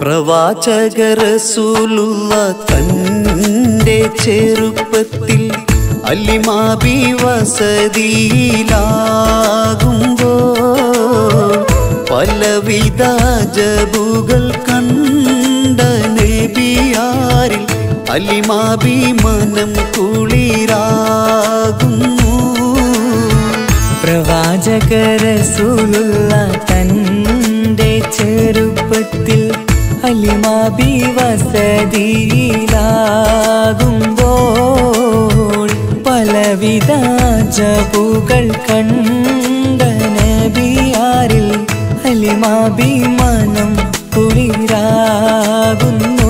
പ്രവാചകരസൂലുള്ള തൻ്റെ ചെറുപ്പത്തിൽ അല്ലിമാബി വസതിയിലാകുമ്പോൾ പലവിധ ജബുകൾ കണ്ട നബിയാരിൽ അല്ലിമാബി മനം കുളിരാകുന്നു പ്രവാചകരസൂലുള്ള തൻ്റെ ചെറുപ്പത്തിൽ അലിമാബി വസതിയിലാകുമ്പോൾ പലവിധ ജപുകൾ കണ്ട നബിയാരിൽ അലിമാബി മനം കുളിരാകുന്നു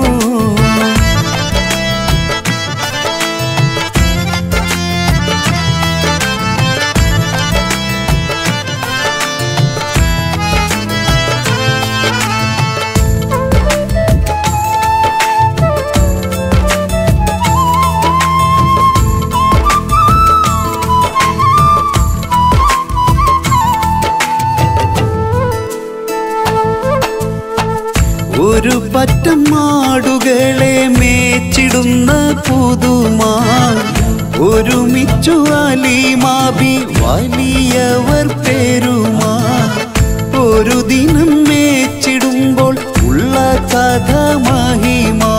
ഒരു പറ്റം മാടുകളെ മേച്ചിടുന്ന പുതുമാ ഒരുമിച്ചു അലിമാബി വലിയവർ പേരുമാ ഒരു ദിനം മേച്ചിടുമ്പോൾ ഉള്ള കഥ മഹിമാ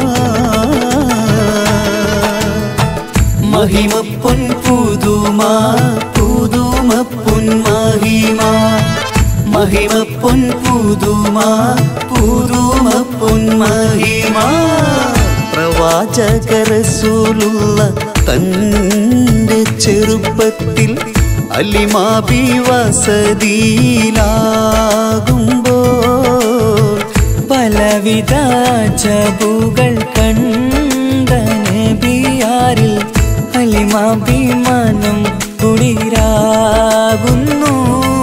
മഹിമ പൊൻ പുതുമാ പുതുമ പൊൻ മഹിമാ മഹിമ പൊൻ പുതുമാ പുതുമ പൊൻ മഹിമാ പ്രവാചകരസൂലുള്ള തൻ്റെ ചെറുപ്പത്തിൽ അലിമാബി വസതിയിലാകുമ്പോൾ പലവിധ ജബുകൾ കണ്ട നബിയാരിൽ അലിമാഭിമാനം കുളിരാകുന്നു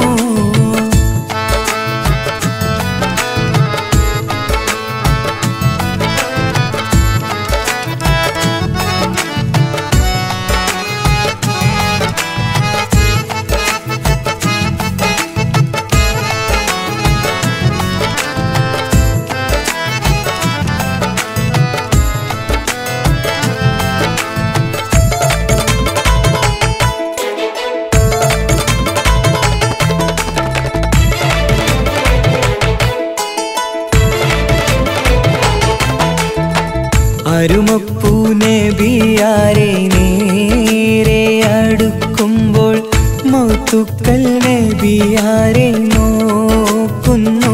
അരുമപ്പൂ നബിയാരെ നേരെ അടുക്കുമ്പോൾ മൗത്തുക്കൽ നബിയാരെ നോക്കുന്നു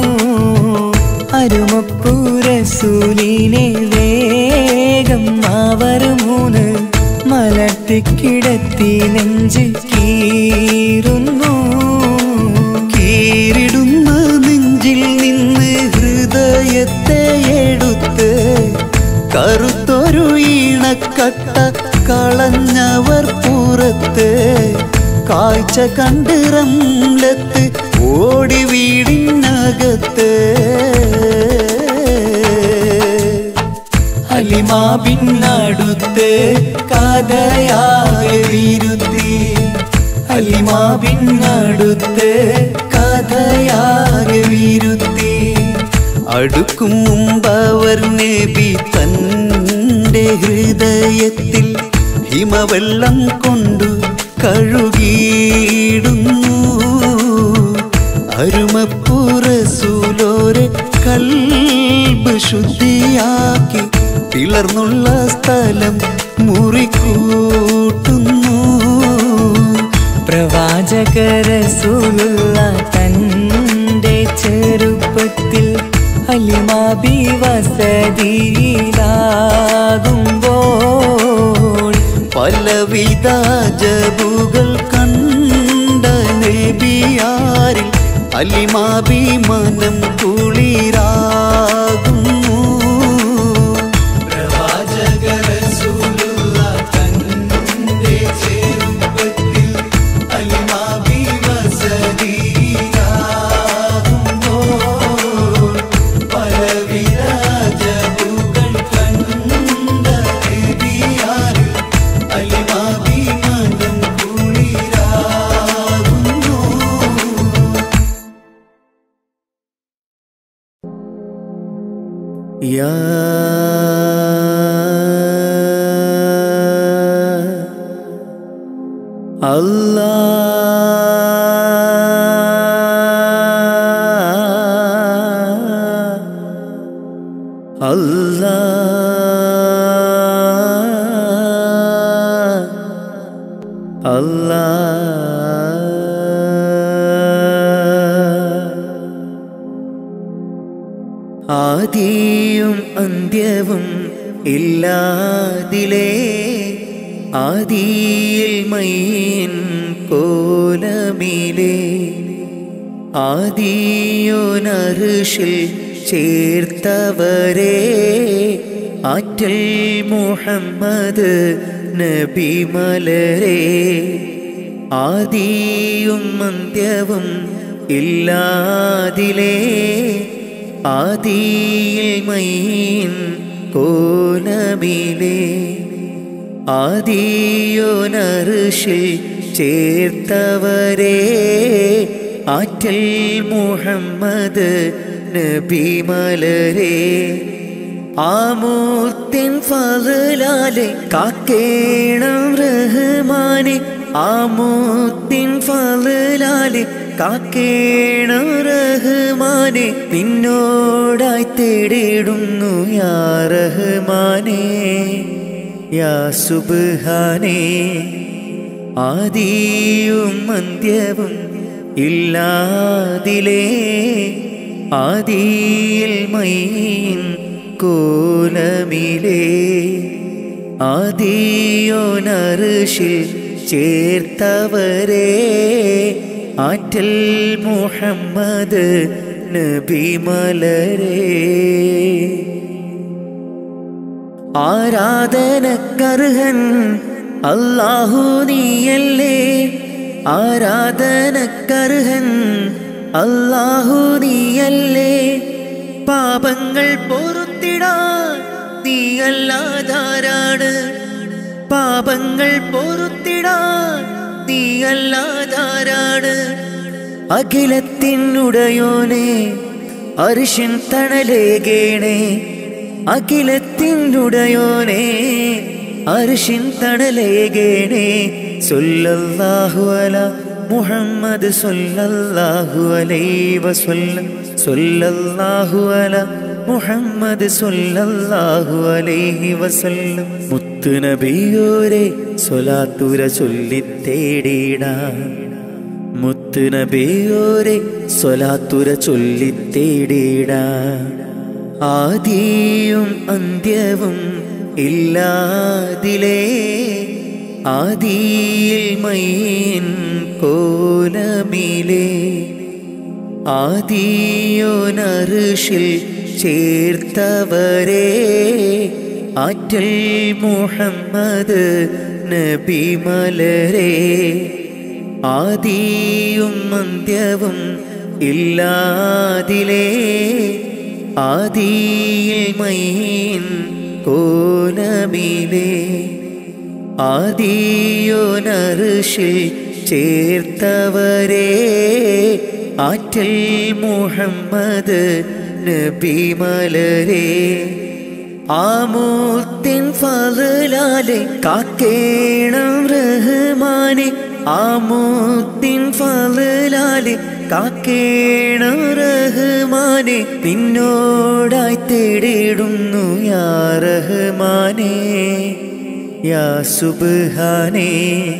അരുമപ്പൂ റസൂലിനെ വേഗം അവർ മൂന്ന് മലർത്തിക്കിടത്തി നെഞ്ച് കീറുന്നു കീറിടുന്ന നെഞ്ചിൽ നിന്ന് ഹൃദയത്തെ എടുത്ത് കറുത്തൊരു ഈണക്കട്ട കളഞ്ഞവർ പുറത്ത് കാഴ്ച കണ്ട് റംലത്ത് ഓടി വീടിനകത്ത് അലിമാബിന്നടുത്ത് കഥയാകെ വിരുത്തി അലിമാബിന്നടുത്ത് കഥയാകെ വിരുത്തി അടുക്കും മുമ്പവർ നബി തൻ്റെ ഹൃദയത്തിൽ ഹിമവെള്ളം കൊണ്ടു കഴുകിയിടുന്നു അരുമപ്പുറസൂലോരെ കൽബ് ശുദ്ധിയാക്കി പിളർന്നുള്ള സ്ഥലം മുറിക്കൂട്ടുന്നു പ്രവാചകരസൂലുള്ള തൻ്റെ ചെറുപ്പത്തിൽ അലിമാബി വസതിയിലാകുമ്പോൾ പലവിധ ജബുകൾ കണ്ട നബിയാരിൽ അലിമാബി മനം കുളിരാകുന്നു പ്രവാചകരസൂലുള്ള തൻ്റെ ചെറുപ്പത്തിൽ അലിമാബി വസതിയിലാകുമ്പോൾ പലവിധ ജബുകൾ കണ്ട നബിയാരിൽ അലിമാബി മനം കുളിരാകുന്നു യാ അല്ലാ അല്ലാ അല്ലാ ആദിയും അന്ത്യവും ഇല്ലാതിലേ ആദിയിൽ മൈൻ കോലമിലേ ആദിയോനറുഷിൽ ചേർത്തവരെ ആറ്റൽ മുഹമ്മദ് നബി മലരെ ആദിയും അന്ത്യവും ഇല്ലാതിലേ ആദിയിൽ മൈൻ കോലമിലേ ആദിയോനറുഷിൽ ചേർത്തവരെ ആറ്റൽ മുഹമ്മദ് നബി മലരെ ആമൂർത്തിൻ ഫലാലെ കാക്കേണം റഹ്മാനെ ആമൂർത്തിൻ ഫലാലെ കാക്കേണം റഹ്മാനെ നിന്നോടായി തേടിയിടുന്നു യാ റഹ്മാനേ യാ സുബ്ഹാനേ ആദിയും അന്ത്യവും ഇല്ലാതിലേ ആദിയിൽ മൈൻ കോലമിലേ ആദിയോനറുഷിൽ ചേർത്തവരെ ആറ്റൽ മുഹമ്മദ് നബി മലരേ ആരാധനക്കർഹൻ അല്ലാഹു നീയല്ലേ ആരാധനക്കർഹൻ അല്ലാഹു നീയല്ലേ പാപങ്ങൾ പൊറുത്തിടാൻ നീയല്ലാതാരാണ് പാപങ്ങൾ പൊറുത്തിടാൻ നീയല്ലാതാരാണ് അഖിലത്തിനുടയോനെ അരിശിൻ തണലേകേണേ അഖിലത്തിനുടയോനെ അരിശിൻ തണലേകേണേ സൊല്ലല്ലാഹു അല മുഹമ്മദ് സൊല്ലല്ലാഹു അലൈഹി വസല്ലം സൊല്ലല്ലാഹു അല മുഹമ്മദ് സൊല്ലല്ലാഹു അലൈഹി വസല്ലം മുത്തു നബിയോരെ സ്വലാത്തുര ചൊല്ലിത്തേടിടാം മുത്തു നബിയോരെ സ്വലാത്തുര ചൊല്ലിത്തേടിടാം ആദിയും അന്ത്യവും ഇല്ലാതിലേ ആദിയിൽ മൈൻ കോലമിലേ ആദിയോനറുഷിൽ ചേർത്തവരെ ആറ്റൽ മുഹമ്മദ് നബി മലരെ ആദിയും അന്ത്യവും ഇല്ലാതിലേ ആദിയിൽ മൈൻ കോലമിലേ ആദിയോനറുഷിൽ ചേർത്തവരെ ആറ്റൽ മുഹമ്മദ് നബി മലരെ ആമൂത്തിൻ ഫലാലെ കാക്കേണം റഹ്മാനെ ആമൂത്തിൻ ഫലാലെ കാക്കേണം റഹ്മാനെ നിന്നോടായി തേടിയിടുന്നു യാ റഹ്മാനേ യാ സുബ്ഹാനേ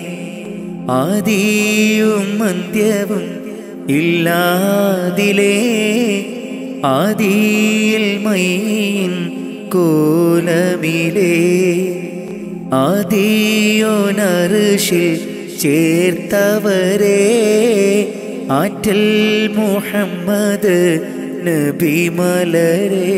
ആദിയും അന്ത്യവും ഇല്ലാതിലേ ആദിയിൽ മൈൻ കോലമിലേ ആദിയോനറുഷിൽ ചേർത്തവരെ ആറ്റൽ മുഹമ്മദ് നബി മലരേ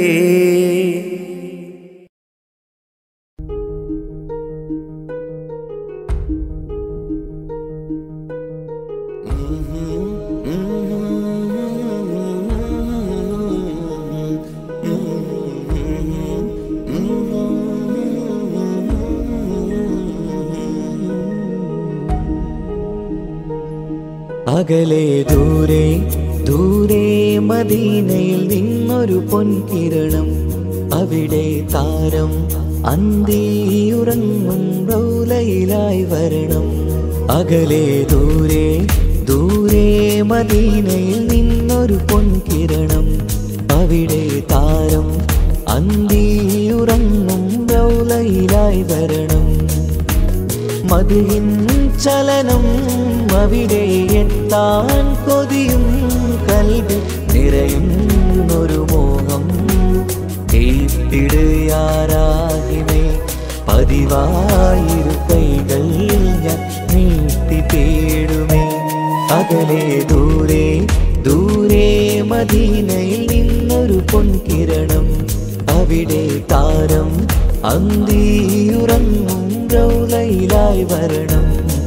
അകലെ ദൂരെ ദൂരെ മദീനയിൽ നിന്നൊരു പൊൻകിരണം അവിടെ താരം അന്തിയുറങ്ങും റൗലയിലായി വരണം അകലെ ദൂരെ ദൂരെ മദീനയിൽ നിന്നൊരു പൊൻകിരണം അവിടെ താരം അന്തിയുറങ്ങും റൗലയിലായി വരണം മതിയിൻ ചലനം അവിടെ എത്താൻ കൊതിയും കൽവി നിറയുന്നൊരു മോഹം ഏറ്റിടുയാരാകിമേ പതിവായിരു കൈകൾ ഞാൻ നീട്ടി തേടുമേ അകലെ ദൂരെ ദൂരെ മദീനയിൽ നിന്നൊരു പൊൻകിരണം അവിടെ താരം അന്തിയുറങ്ങും റൗലയിലായി വരണം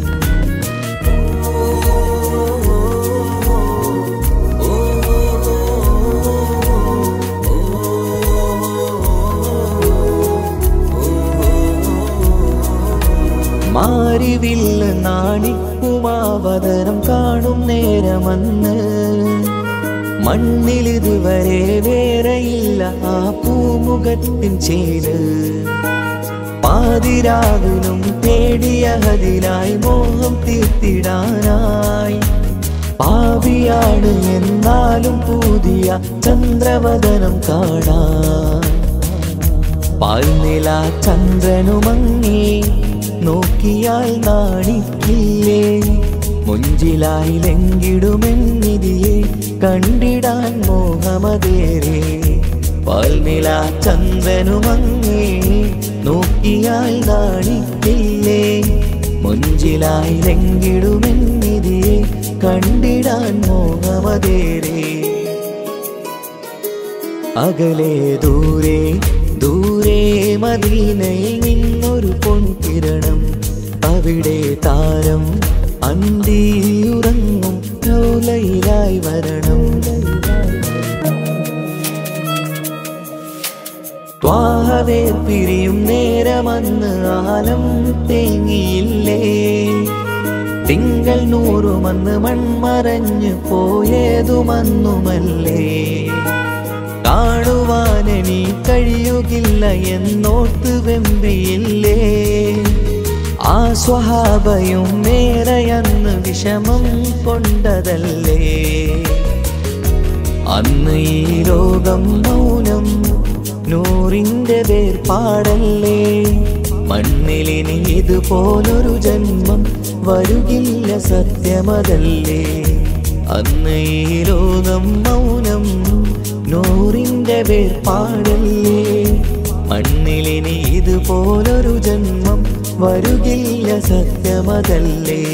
മാരിവില്ല നാണിക്കുമാവതരം കാണും നേരമന്ന് മണ്ണിലിതുവരെ വേറെയില്ല ആ പൂമുഖത്തിൻ ചേര് പാതിരാവിലും തേടിയ ഹതിലായി മോഹം തീർത്തിടാനായി പാപിയാണ് എന്നാലും പുതിയ ചന്ദ്രവദനം കാണാൻ പാൽനില ചന്ദ്രനുമങ്ങി നോക്കിയാൽ നാണിക്കില്ലേ മുഞ്ചിലായി ലങ്കിടുമെന്നിതിയെ കണ്ടിടാൻ മോഹമതേറെ പാൽനില ചന്ദ്രനുമങ്ങി നോക്കിയാൽ നാണിക്കില്ലേ മുഞ്ചിലായി ലങ്കിടുമെന്നിതിയെ കണ്ടിടാൻ മോഹമതേറെ അകലെ ദൂരെ ദൂരെ മദീനയിൽ നിന്നൊരു പൊൻകിരണം അവിടെ താരം അന്തിയുറങ്ങും ലോലയിലായി വരണം ത്വാഹവേ പിരിയും നേരമന്ന് ആലം തേങ്ങിയില്ലേ തിങ്കൾ നൂറുമന്ന് മൺമറഞ്ഞു പോയതുമന്നുമല്ലേ കാണുവാനെനി കഴിയുകില്ല എന്നോർത്ത് വെമ്പിയില്ലേ ആ സ്വഹാബയും മേറയന്ന് വിഷമം കൊണ്ടതല്ലേ അന്ന് ഈ ലോകം മൗനം നൂറിന്റെ വേർപാടല്ലേ മണ്ണിലിനി ഇതുപോലൊരു ജന്മം വരുകില്ല സത്യമതല്ലേ അന്ന് ഈ ലോകം മൗനം നൂറിന്റെ വേർപാടല്ലേ മണ്ണിലിനി ഇതുപോലൊരു ജന്മം വരുകില്ല സത്യമതല്ലേ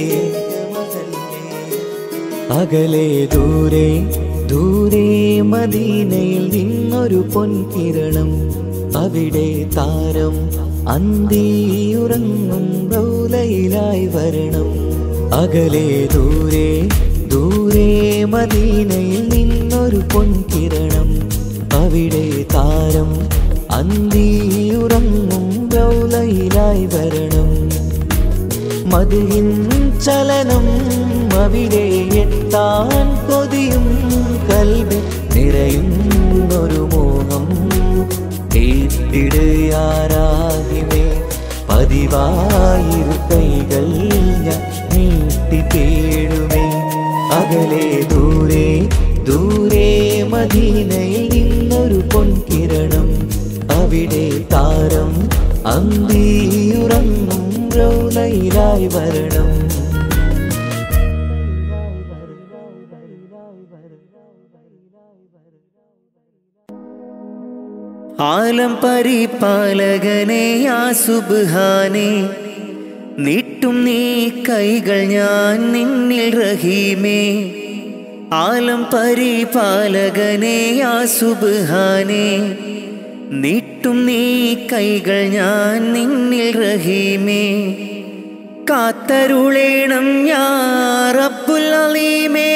അകലെ ദൂരെ ദൂരെ മദീനയിൽ നിന്നൊരു പൊൻകിരണം അവിടെ താരം അന്തിയുറങ്ങും റൗലയിലായി വരണം അകലെ ദൂരെ ദൂരെ മദീനയിൽ നിന്നൊരു പൊൻകിരണം അവിടെ താരം അന്തിയുറങ്ങും റൗലയിലായി വരണം മതിയിൻ ചലനം അവിടെ എത്താൻ കൊതിയും കൽവി നിറയുന്നൊരു മോഹം ഏറ്റിടുയാരാകിമേ പതിവായിരു കൈകൾ ഞാൻ നീട്ടി തേടുമേ അകലെ ദൂരെ ദൂരെ മദീനയിൽ നിന്നൊരു പൊൻകിരണം അവിടെ താരം അന്തിയുറങ്ങും റൗലയിലായി വരണം ആലം പരിപാലകനെ ആ സുബ്ഹാനെ നീട്ടും നീ കൈകൾ ഞാൻ നിന്നിൽ റഹീമേ ആലം പരിപാലകനെ ആ സുബ്ഹാനെ നീട്ടും നീ കൈകൾ ഞാൻ നിന്നിൽ റഹീമേ കാത്തരുളേണം ഞാ റബ്ബുൽ അലീമേ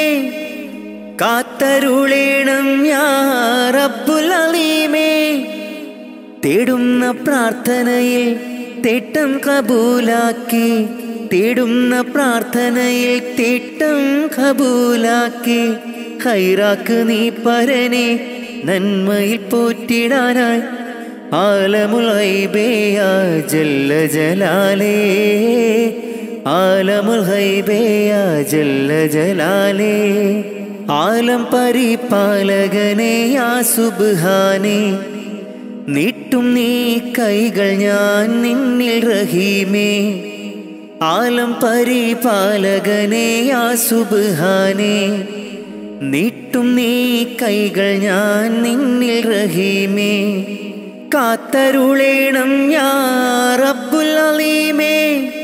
കാത്തരുളേണം ഞാ റബ്ബുൽ അലീമേ തേടുന്ന പ്രാർത്ഥനയിൽ തേട്ടം കബൂലാക്കി തേടുന്ന പ്രാർത്ഥനയിൽ തേട്ടം കബൂലാക്കി ഹൈറാക്ക് നീ പരനെ നന്മയിൽ പോറ്റിടാനായി ആലമുൽ ഹൈബേയ ജല്ല ജലാലേ ആലമുൽ ഹൈബേയ ജല്ല ജലാലേ ആലം പരിപാലകനെ യാ സുബ്ഹാനേ നീട്ടും നീ കൈകൾ ഞാൻ നിന്നിൽ റഹീമേ ആലം പരിപാലകനെ യാ സുബ്ഹാനേ നീട്ടും നീ കൈകൾ ഞാൻ നിന്നിൽ റഹീമേ കാത്തരുളേണം യാ റബ്ബുൽ അലീമേ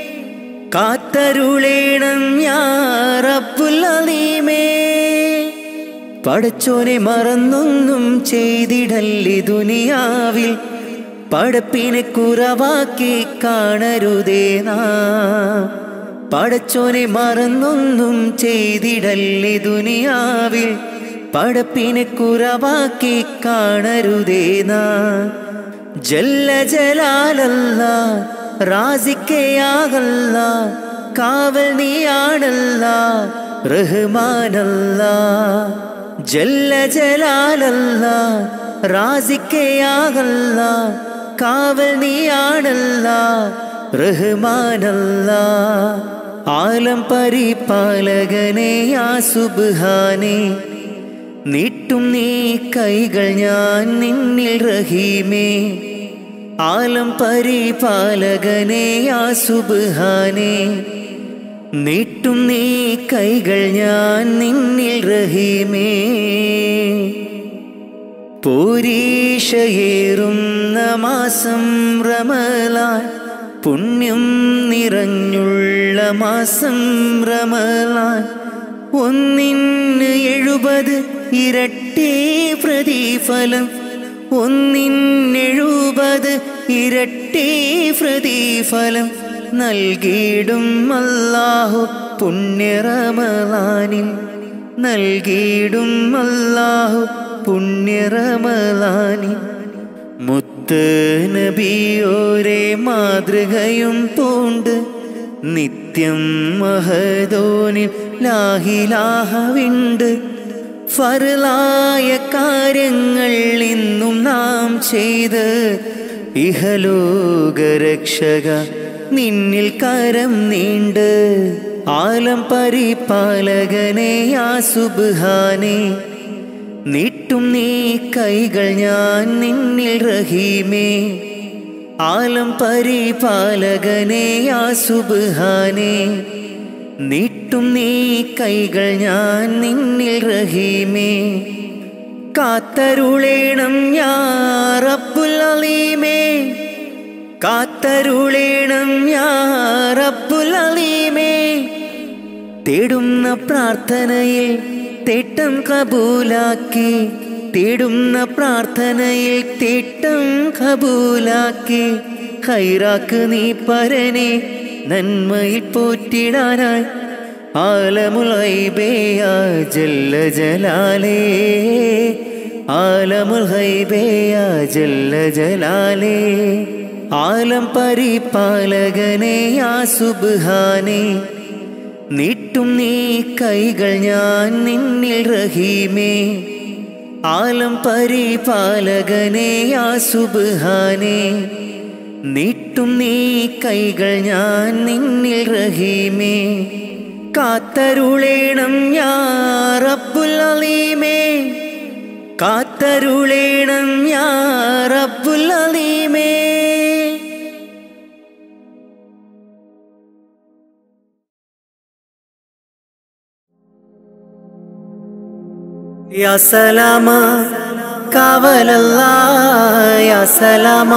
കാത്തരുളേണം യാ റബ്ബുൽ അലീമേ പടച്ചോനെ മറന്നൊന്നും ചെയ്തിടല്ലേ ദുനിയാവിൽ പടപ്പിനെ കുറവാക്കി കാണരുതേ നാ പടച്ചോനെ മറന്നൊന്നും ചെയ്തിടല്ലേ ദുനിയാവിൽ പടപ്പിനെ കുറവാക്കി കാണരുതേ നാ ജല്ല ജലാലല്ല റാസിക്കയാകല്ല കാവൽ നീയാണല്ല റഹ്മാനല്ല ജല്ല ജലാലല്ല റാസിക്കയാകല്ല കാവൽ നീയാണല്ല റഹ്മാനല്ല ആലം പരിപാലകനെ യാ സുബ്ഹാനേ നീട്ടും നീ കൈകൾ ഞാൻ നിന്നിൽ റഹീമേ ആലം പരിപാലകനെ യാ സുബ്ഹാനേ നീട്ടും നീ കൈകൾ ഞാൻ നിന്നിൽ റഹീമേ പൂരീഷയേറുന്ന മാസം റമലാൻ പുണ്യം നിറഞ്ഞുള്ള മാസം റമലാൻ ഒന്നിന് എഴുപത് ഇരട്ടി പ്രതിഫലം ഒന്നിനെഴുപത് ഇരട്ടി പ്രതിഫലം നൽകിയിടും അല്ലാഹു പുണ്യറമലാനിൽ നൽകിയിടും അല്ലാഹു പുണ്യറമലാനിൽ മുത്ത് നബിയോരെ മാതൃകയും പൂണ്ട് നിത്യം മഹദോനിൽ ലാഹിലാഹവിണ്ട് ഫറലായ കാര്യങ്ങൾ ഇന്നും നാം ചെയ്ത് ഇഹലോകരക്ഷക നിന്നിൽ കരം നീണ്ട് ആലം പരിപാലകനെ യാ സുബ്ഹാനേ നീട്ടും നീ കൈകൾ ഞാൻ നിന്നിൽ റഹീമേ ആലം പരിപാലകനെ യാ സുബ്ഹാനേ നീട്ടും നീ കൈകൾ ഞാൻ നിന്നിൽ റഹീമേ കാത്തരുളേണം യാ റബ്ബുൽ അലീമേ കാത്തരുളേണം യാ റബ്ബുൽ അലീമേ തേടുന്ന പ്രാർത്ഥനയിൽ തേട്ടം കബൂലാക്കി തേടുന്ന പ്രാർത്ഥനയിൽ തേട്ടം കബൂലാക്കി ഹൈറാക്ക് നീ പരനെ നന്മയിൽ പോറ്റിടാനായി ആലമുൽ ഹൈബേയ ജല്ല ജലാലേ ആലമുൽ ഹൈബേയ ജല്ല ജലാലേ ആലം പരിപാലകനെ യാ സുബ്ഹാനേ നീട്ടും നീ കൈകൾ ഞാൻ നിന്നിൽ റഹീമേ ആലം പരിപാലകനെ യാ സുബ്ഹാനേ നീട്ടും നീ കൈകൾ ഞാൻ നിന്നിൽ റഹീമേ കാത്തരുളേണം യാ റബ്ബുൽ അലീമേ കാത്തരുളേണം യാ റബ്ബുൽ അലീമേ യാ സലാമ കാവലല്ല യാ സലാമ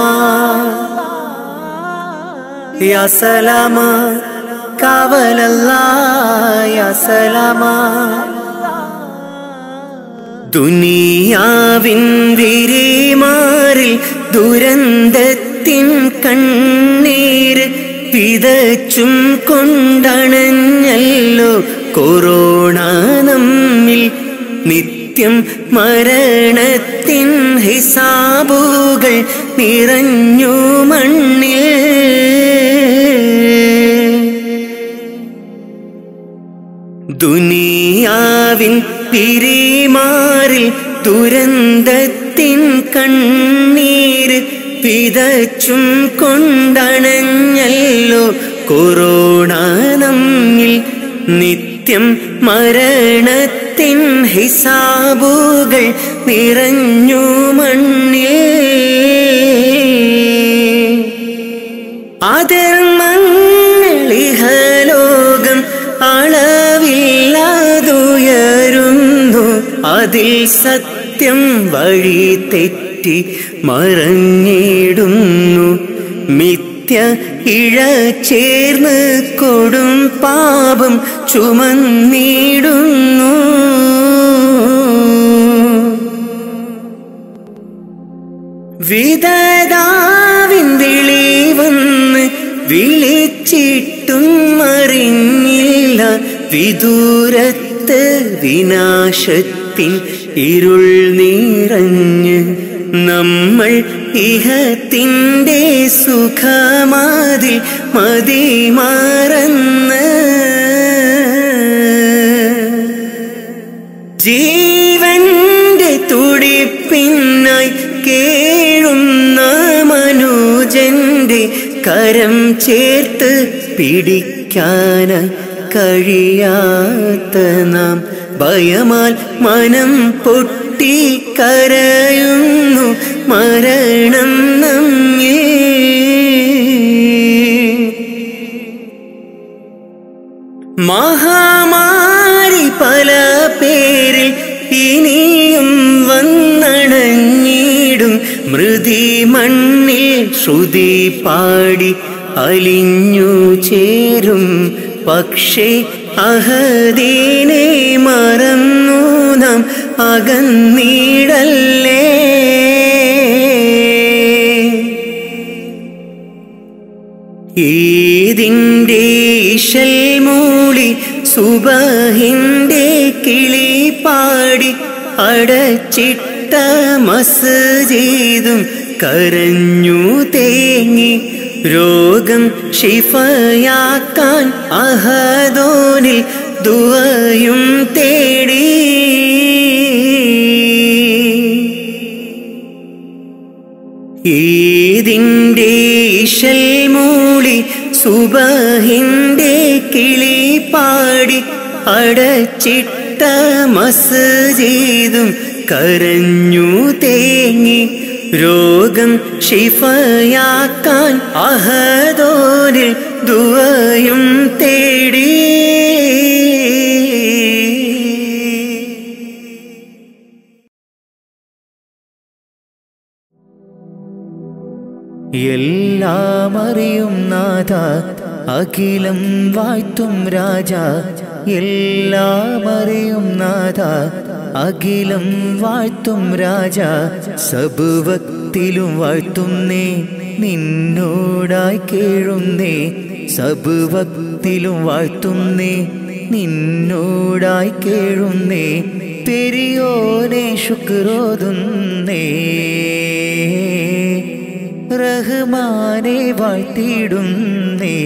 യാ സലാമ കാവലല്ല യാ സലാമ ദുനിയാവിൻ വിരിമാറിൽ ദുരന്തത്തിൻ കണ്ണീര് പിതച്ചും കൊണ്ടണഞ്ഞല്ലോ കൊറോണ നമ്മിൽ നിത്യം മരണത്തിൻ ഹിസാബുകൾ നിറഞ്ഞു മണ്ണിൽ ദുനിയാവിൻ പിരിമാറിൽ ദുരന്തത്തിൻ കണ്ണീര് വിതച്ചും കൊണ്ടണഞ്ഞല്ലോ കൊറോണ നമ്മിൽ നിത്യം മരണത്തിൻ ഹിസാബുകൾ നിറഞ്ഞു മണ്ണിൽ അധർമ്മങ്ങളിഹലോകം അളവില്ലാതുയരുന്നു അതിൽ സത്യം വഴി തെറ്റി മറഞ്ഞിടുന്നു മിഥ്യ ഇഴ ചേർന്ന് കൊടും പാപം ചുമന്നിടുന്നു വിധതാവിന്തിളി വന്ന് വിളിച്ചിട്ടും അറിഞ്ഞില്ല വിദൂരത്ത് വിനാശത്തിൻ ഇരുൾ നിറഞ്ഞ് നമ്മൾ ഇഹത്തിൻ്റെ സുഖമാതിൽ മതിമറന്ന് ജീവന്റെ തുടിപ്പിന്നായി കേഴുന്ന മനുജന്റെ കരം ചേർത്ത് പിടിക്കാന കഴിയാത്ത നാം ഭയമാൽ മനം പൊട്ടി കരയുന്നു മരണം നമ്മേ മഹാമാരി പല പേരിൽ ഇനിയും വന്നണഞ്ഞിടും മൃതി മണ്ണിൽ ശ്രുതി പാടി അലിഞ്ഞു ചേരും പക്ഷേ അഹദീനെ മറന്നു നാം അകന്നീടല്ലേ ഈതിൻ്റെ ഇശൽ മൂളി സുബഹിൻ്റെ കിളി പാടി അടച്ചിട്ട മസ്ജിദും കരഞ്ഞു തേങ്ങി രോഗം ഷിഫയാക്കാൻ അഹദോനിൽ ദുവയും തേടി ഈതിൻ്റെ ഇശൽ മൂളി സുബഹിൻ്റെ കിളി പാടി അടച്ചിട്ട മസ്ജിദും കരഞ്ഞു തേങ്ങി രോഗം ഷിഫയാക്കാൻ അഹദോനിൽ ദുവയും തേടി എല്ലാം അറിയും നാഥ അഖിലം വാഴ്ത്തും രാജ എല്ലാം അറിയും നാഥ അഖിലം വാഴ്ത്തും രാജ സബുവത്തിലും വാഴ്ത്തുന്നേ നിന്നോടായി കേഴുന്നേ സബുവത്തിലും വാഴ്ത്തുന്നേ നിന്നോടായി കേഴുന്നേ പെരിയോനെ ശുക്രോതുന്നേ റഹ്മാനെ വാഴ്ത്തിയിടുന്നേ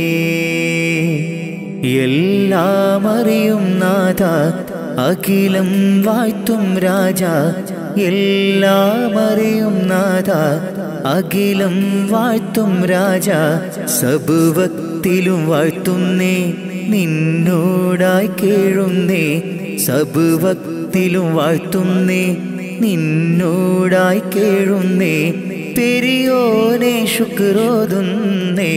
എല്ലാം അറിയും നാഥ അഖിലം വാഴ്ത്തും രാജ എല്ലാം അറിയും നാഥ അഖിലം വാഴ്ത്തും രാജ സബുവത്തിലും വാഴ്ത്തുന്നേ നിന്നോടായി കേഴുന്നേ സബുവത്തിലും വാഴ്ത്തുന്നേ നിന്നോടായി കേഴുന്നേ പെരിയോനെ ശുക്രോതുന്നേ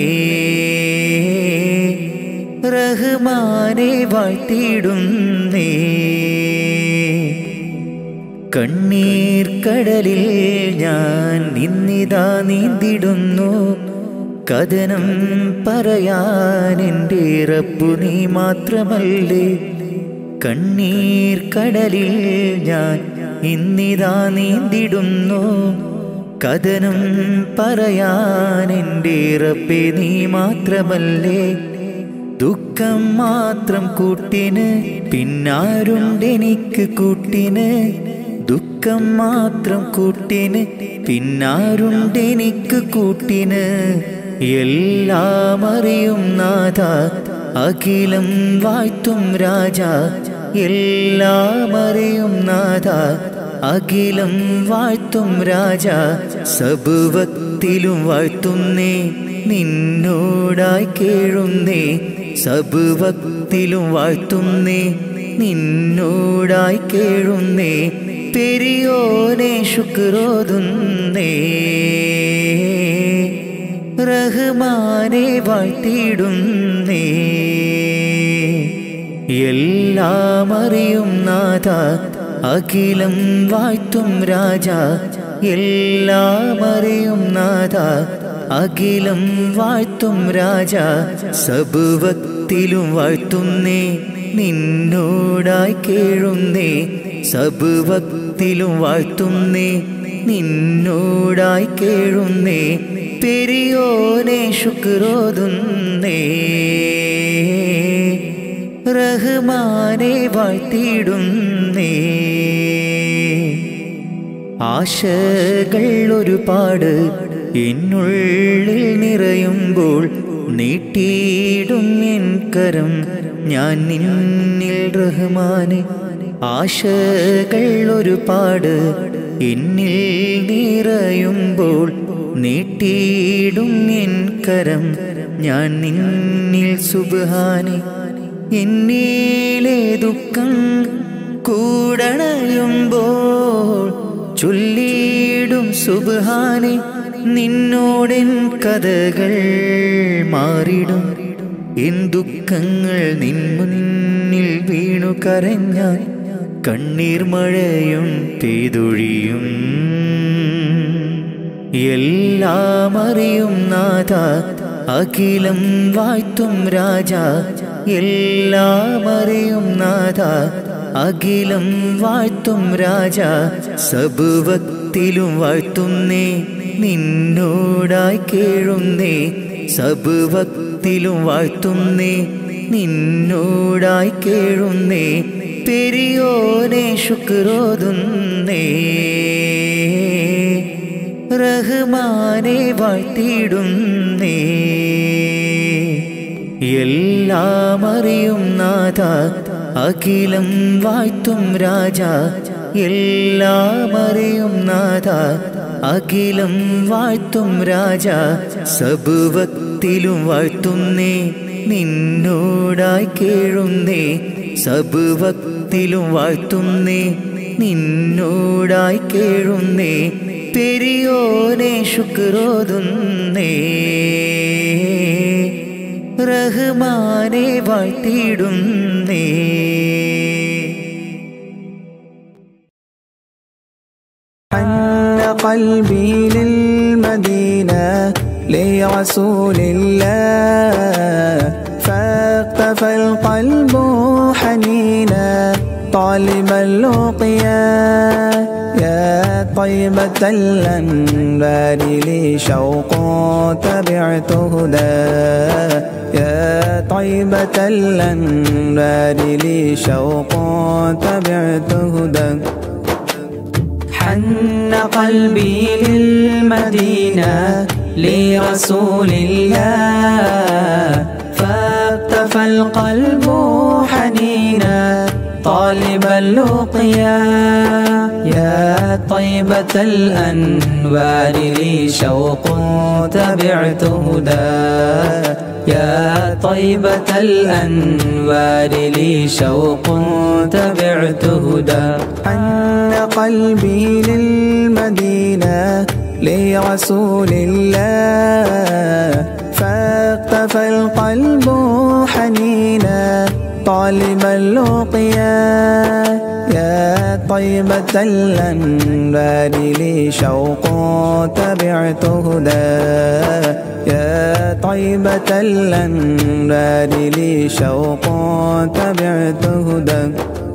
റഹ്മാനെ വാഴ്ത്തിയിടുന്നേ കണ്ണീർ കടലിൽ ഞാൻ നിന്നിതാ നീന്തിടുന്നു കഥനം പറയാൻ എൻ്റെ റബ്ബു നീ മാത്രമല്ലേ കണ്ണീർ കടലിൽ ഞാൻ ഇന്നിതാ നീന്തിടുന്നു കഥനം പറയാൻ എൻ്റെ റബ്ബെ നീ മാത്രമല്ലേ ദുഃഖം മാത്രം കൂട്ടിന് പിന്നാരുണ്ടെനിക്ക് കൂട്ടിന് ദുഃഖം മാത്രം കൂട്ടിന് പിന്നാരുണ്ടെനിക്ക് കൂട്ടിന് എല്ലാം അറിയും നാഥ അഖിലം വാഴ്ത്തും രാജ എല്ലാം അറിയും നാഥ അഖിലം വാഴ്ത്തും രാജ സബുവത്തിലും സബുവത്തിലും വാഴ്ത്തുന്നേ നിന്നോടായി കേഴുന്നേ സബുവത്തിലും വാഴ്ത്തുന്നേ നിന്നോടായി കേഴുന്നേ പെരിയോനെ ശുക്രോതുന്നേ റഹ്മാനെ വാഴ്ത്തിയിടുന്നേ എല്ലാം അറിയും നാഥ അഖിലം വാഴ്ത്തും രാജ എല്ലാം അറിയും നാഥ അഖിലം വാഴ്ത്തും രാജ സബുവത്തിലും വാഴ്ത്തുന്നേ നിന്നോടായി കേഴുന്നേ സബുവത്തിലും വാഴ്ത്തുന്നേ നിന്നോടായി കേഴുന്നേ പെരിയോനെ ശുക്രോതുന്നേ റഹ്മാനെ വാഴ്ത്തിയിടുന്നേ ആശകൾ ഒരുപാട് എന്നുള്ളിൽ നിറയുമ്പോൾ നീട്ടിയിടും എൻ കരം ഞാൻ നിന്നിൽ റഹ്മാനെ ആശകൾ ഒരുപാട് എന്നിൽ നിറയുമ്പോൾ നീട്ടിയിടും എൻ കരം ഞാൻ നിന്നിൽ സുബാനെ എന്നിലെ ദുഃഖം കൂടണയുമ്പോൾ ചൊല്ലിയിടും സുബാനെ നിന്നോടെൻ കഥകൾ മാറിടും എൻ ദുഃഖങ്ങൾ നിൻ മുന്നിൽ വീണു കരഞ്ഞാൽ കണ്ണീർ മഴയും പെയ്തൊഴിയും എല്ലാം അറിയും നാഥ അഖിലം വാഴ്ത്തും രാജ എല്ലാം അറിയും നാഥ അഖിലം വാഴ്ത്തും രാജ സബുവത്തിലും വാഴ്ത്തുന്നേ നിന്നോടായി കേഴുന്നേ സബുവത്തിലും വാഴ്ത്തുന്നേ നിന്നോടായി കേഴുന്നേ പെരിയോനെ ശുക്രോതുന്നേ റഹ്മാനെ വാഴ്ത്തിയിടുന്നേ എല്ലാം അറിയും നാഥ അഖിലം വാഴ്ത്തും രാജ എല്ലാം അറിയും നാഥ അഖിലം വാഴ്ത്തും രാജ സബുവത്തിലും വാഴ്ത്തുന്നേ നിന്നോടായി കേഴുന്നേ സബുവത്തിലും വാഴ്ത്തുന്നേ നിന്നോടായി കേഴുന്നേ പെരിയോനെ ശുക്രോതുന്നേ റഹ്മാനെ വാഴ്ത്തിയിടുന്നേ حن قلبي للمدينة لرسول الله فاقتفى القلب حنينا طالبا لقيا يا طيبة الأنبار لي شوق تبعت هدى يا طيبة الأنبار لي شوق تبعت هدى حن قلبي للمدينة لرسول الله فاقتفى القلب حنينا طالبا لقيا يا طيبة الأنوار لي شوق تبعت هدى يا طيبة الأنوار لي شوق تبعت هدى حن قلبي للمدينة لرسول الله فاقتفى القلب حنينا طالبا لقيا يا طيبة الأنبار لي شوق تبعت هدى يا طيبة الأنبار لي شوق تبعت هدى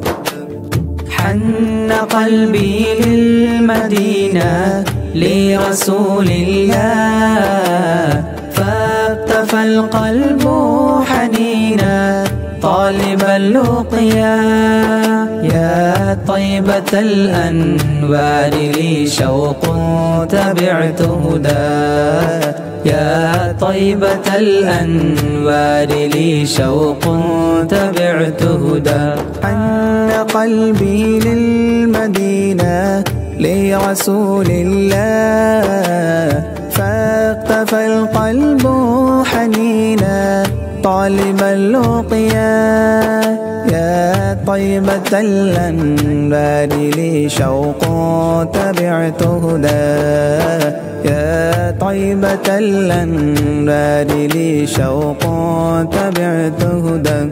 حن قلبي للمدينة لرسول الله فاقتفى القلب حنينا طالبا لقيا يا طيبة الأنوار لي شوق تبعت هدى يا طيبة الأنوار لي شوق تبعت هدى حن قلبي للمدينة لرسول الله فاقتفى القلب حنينا طالب اللقيا يا طيبة الأنبار لي شوق تبعت هدى يا طيبة الأنبار لي شوق تبعت هدى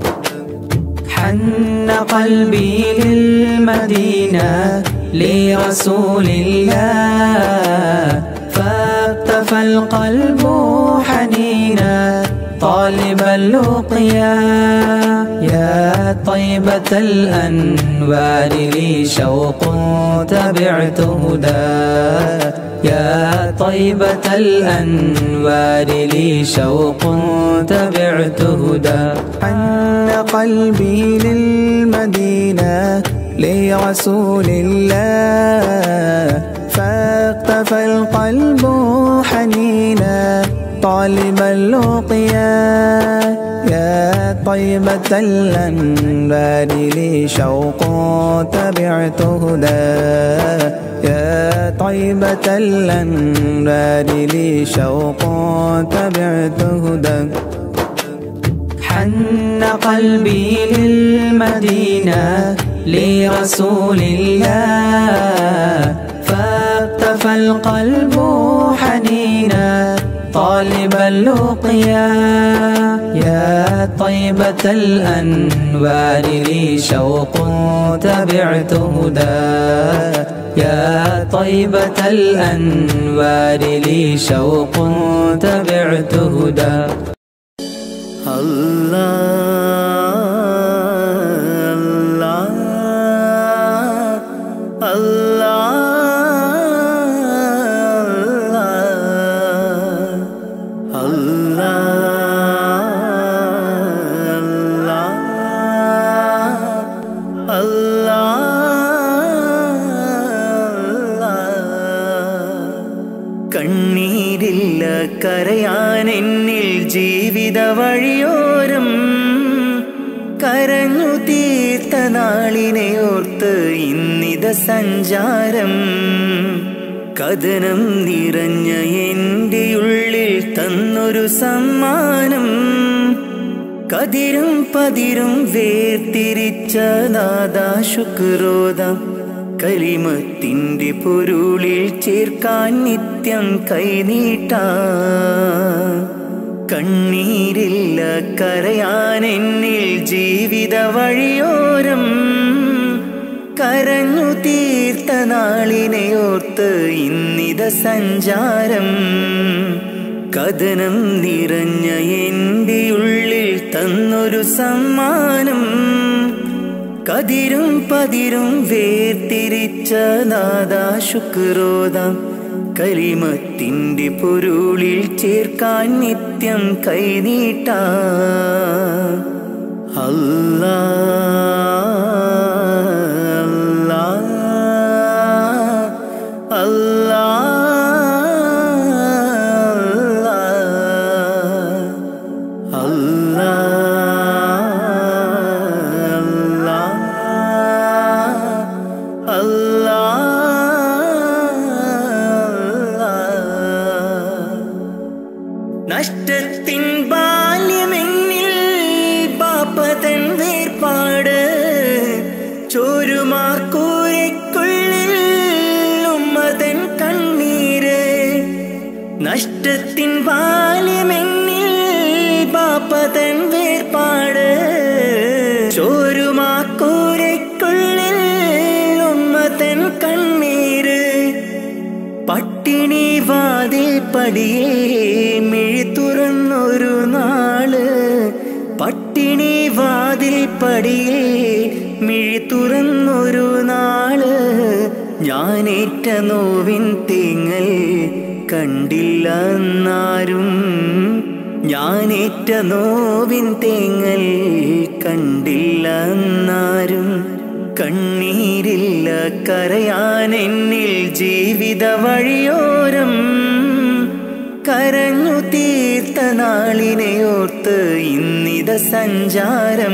حن قلبي للمدينة لرسول الله فاقتفى القلب حنينا طالب اللقيا يا طيبة الأنوار لي شوق تبعت هدى يا طيبة الأنوار لي شوق تبعت هدى حن قلبي للمدينة لرسول الله فاقتفى القلب حنينا طالب اللقيا يا طيبة الأنبار لي شوق تبعت هدى يا طيبة الأنبار لي شوق تبعت هدى حن قلبي للمدينة لرسول الله فاقتفى القلب حنينا طالب اللقيا يا طيبة الأنوار لي شوق تبعت هدى يا طيبة الأنوار لي شوق تبعت هدى കണ്ണീരില്ല കരയാൻ എന്നിൽ ജീവിത വഴിയോരം കരഞ്ഞു തീർത്ത നാളിനെ ഓർത്ത് ഇന്നിത സഞ്ചാരം കഥനം നിറഞ്ഞ എൻ്റെ ഉള്ളിൽ തന്നൊരു സമ്മാനം കതിരും പതിരും വേർതിരിച്ച നാദാ ശുക്രോദം കലിമത്തിൻ്റെ പൊരുളിൽ ചേർക്കാൻ നിത്യം കൈനീട്ട കണ്ണീരില്ല കരയാൻ എന്നിൽ ജീവിത വഴിയോരം കരഞ്ഞു തീർത്ത നാളിനെ ഓർത്ത് ഇന്നിത സഞ്ചാരം കഥനം നിറഞ്ഞ എൻ്റെ ഉള്ളിൽ തന്നൊരു സമ്മാനം കതിരും പതിരും വേർതിരിച്ച നാദാ ശുക്രോദം കലിമത്തിൻ്റെ പൊരുളിൽ ചേർക്കാൻ നിത്യം കൈനീട്ട അല്ലാ അല്ലാ അല്ലാ അല്ലാ അല്ലാ നഷ്ടത്തിൻ ബാല്യമെന്നിൽ പാപ്പതൻ വേർപാട് ചോരുമാക്കൂരയ്ക്കുള്ളിൽ ഉമ്മതൻ കണ്ണീര് നഷ്ടത്തിൻ ബാല്യമെന്നിൽ പാപ്പതൻ വേർപാട് ചോരുമാക്കൂരയ്ക്കുള്ളിൽ ഉമ്മതൻ കണ്ണീര് പട്ടിണി വാതിൽ പടിയേ മിഴി തുറന്നൊരു നാള് പട്ടിണി വാതിൽ പടിയേ മിഴി തുറന്നൊരു നാള് ഞാനേറ്റ നോവിൻ തേങ്ങൽ കണ്ടില്ല എന്നാരും ഞാനേറ്റ നോവിൻ തേങ്ങൽ കണ്ടില്ല എന്നാരും കണ്ണീരില്ല കരയാൻ എന്നിൽ ജീവിത വഴിയോരം കരഞ്ഞു തീർത്ത നാളിനെ ഓർത്ത് ഇന്നിത സഞ്ചാരം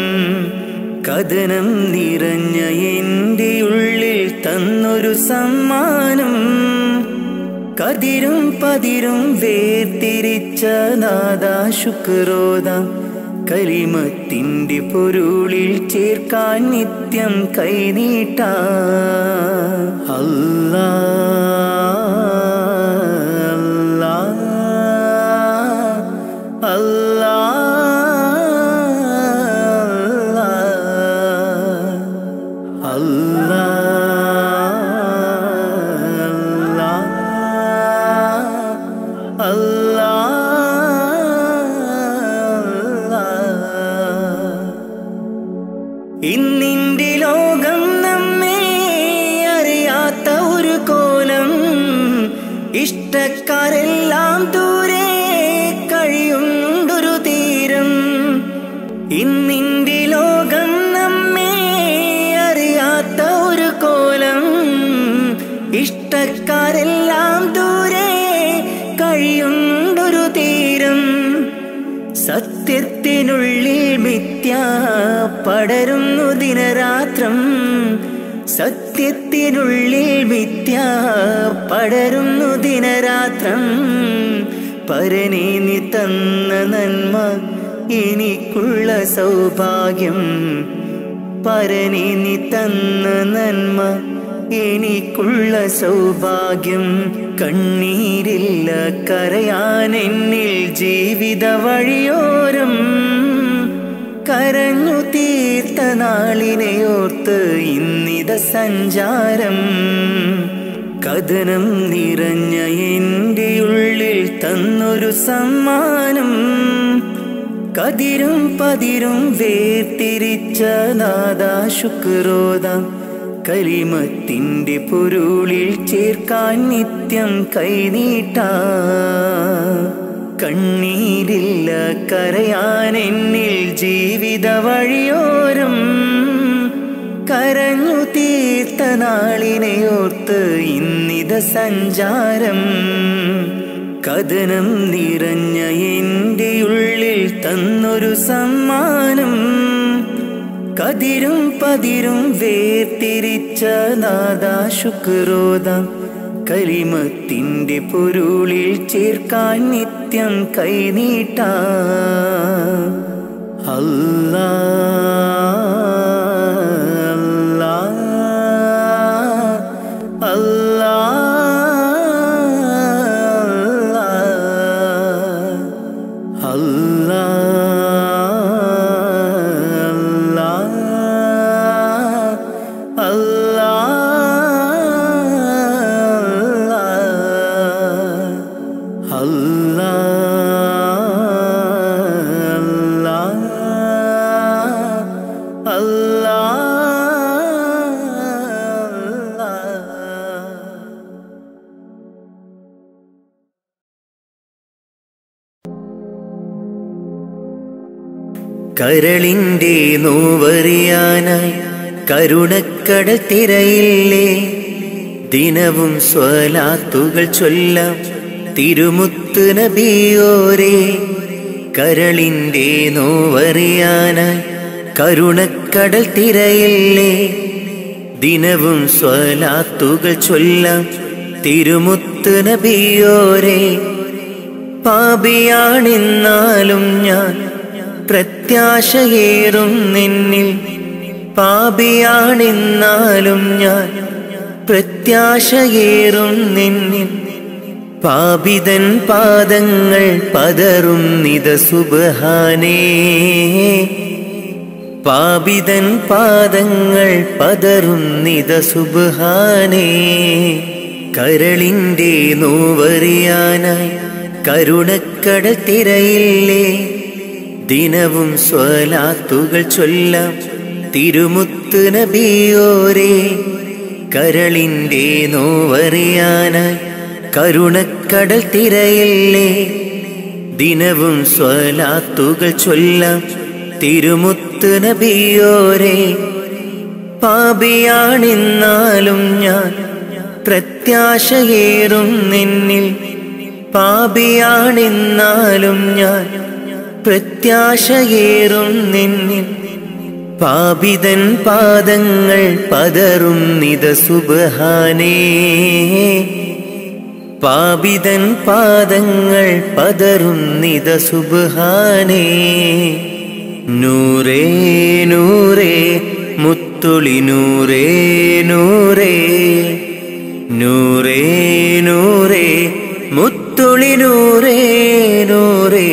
കഥനം നിറഞ്ഞ എൻ്റെ ഉള്ളിൽ തന്നൊരു സമ്മാനം കതിരും പതിരും വേർതിരിച്ച നാദാ ശുക്രോദാം കലിമത്തിൻ്റെ പൊരുളിൽ ചേർക്കാൻ നിത്യം കൈനീട്ട അല്ലാ അല്ലാ അല്ലാ അല്ലാ ഇന്നിന്റെ ലോകം നമ്മെ അറിയാത്ത ഒരു കോലം ഇഷ്ടക്കാരെല്ലാം ദൂരെ കഴിയുണ്ടൊരു തീരം ഇന്നിന്റെ ലോകം നമ്മെ അറിയാത്ത ഒരു കോലം ഇഷ്ടക്കാരെല്ലാം ദൂരെ കഴിയുണ്ടൊരു തീരം സത്യത്തിനുള്ളിൽ മിഥ്യ പടരുന്നു ദിനരാത്രം സത്യത്തിനുള്ളിൽ മിഥ്യ പടരുന്നു ദിനരാത്രം പരനെ നീ തന്ന നന്മ എനിക്കുള്ള സൗഭാഗ്യം പരനെ നീ തന്ന നന്മ എനിക്കുള്ള സൗഭാഗ്യം കണ്ണീരില്ല കരയാൻ എന്നിൽ ജീവിത വഴിയോരം കരഞ്ഞു തീർത്ത നാളിനെയോർത്ത് ഇന്നിത സഞ്ചാരം കഥനം നിറഞ്ഞ എൻ്റെ ഉള്ളിൽ തന്നൊരു സമ്മാനം കതിരും പതിരും വേർതിരിച്ച നാദാ ശുക്രോദാം കലിമത്തിൻ്റെ പൊരുളിൽ ചേർക്കാൻ നിത്യം കൈനീട്ട കണ്ണീരില്ല കരയാൻ എന്നിൽ ജീവിത വഴിയോരം കരഞ്ഞു തീർത്ത നാളിനെയോർത്ത് ഇന്നിത സഞ്ചാരം കഥനം നിറഞ്ഞ എൻ്റെ ഉള്ളിൽ തന്നൊരു സമ്മാനം കതിരും പതിരും വേർതിരിച്ച നാദാ ശുക്രോദാം കലിമത്തിൻ്റെ പൊരുളിൽ ചേർക്കാൻ നിത്യം കൈനീട്ട അല്ലാ അല്ലാ അല്ലാ അല്ലാ അല്ലാ അല്ലാ കരളിൻ്റെ നോവറിയാനായി കരുണക്കടൽ തിരയില്ലേ ദിനവും സ്വലാത്തുകൾ ചൊല്ലാം തിരുമുത്ത് നബിയോരേ കരളിൻ്റെ നോവറിയാനായി കരുണക്കടൽ തിരയില്ലേ ദിനവും സ്വലാത്തുകൾ ചൊല്ലാം തിരുമുത്ത് നബിയോരേ പാപിയാണെന്നാലും ഞാൻ പ്രത്യാശയേറും നിന്നിൽ പാപിയാണെന്നാലും ഞാൻ പ്രത്യാശയേറും നിന്നിൽ പാപിതൻ പാദങ്ങൾ പതറും നിത സുബഹാനേ പാപിതൻ പാദങ്ങൾ പതറും നിത സുബഹാനേ കരളിൻ്റെ നോവറിയാനായി കരുണക്കടൽ തിരയില്ലേ ദിനവും സ്വലാത്തുകൾ ചൊല്ലാം തിരുമുത്ത് നബിയോരേ കരളിൻ്റെ നോവറിയാനായി കരുണക്കടൽ തിരയില്ലേ ദിനവും സ്വലാത്തുകൾ ചൊല്ലാം തിരുമുത്ത് നബിയോരേ പാപിയാണെന്നാലും ഞാൻ പ്രത്യാശയേറും നിന്നിൽ പാപിയാണെന്നാലും ഞാൻ പ്രത്യാശയേറും നിന്നിൽ പാപിതൻ പാദങ്ങൾ പതറും നിത സുബഹാനേ പാപിതൻ പാദങ്ങൾ പതറുന്നിത സുബാനേ നൂറേ നൂറേ മുത്തുളി നൂറേ നൂറേ നൂറേ നൂറേ മുത്തുളി നൂറേ നൂറേ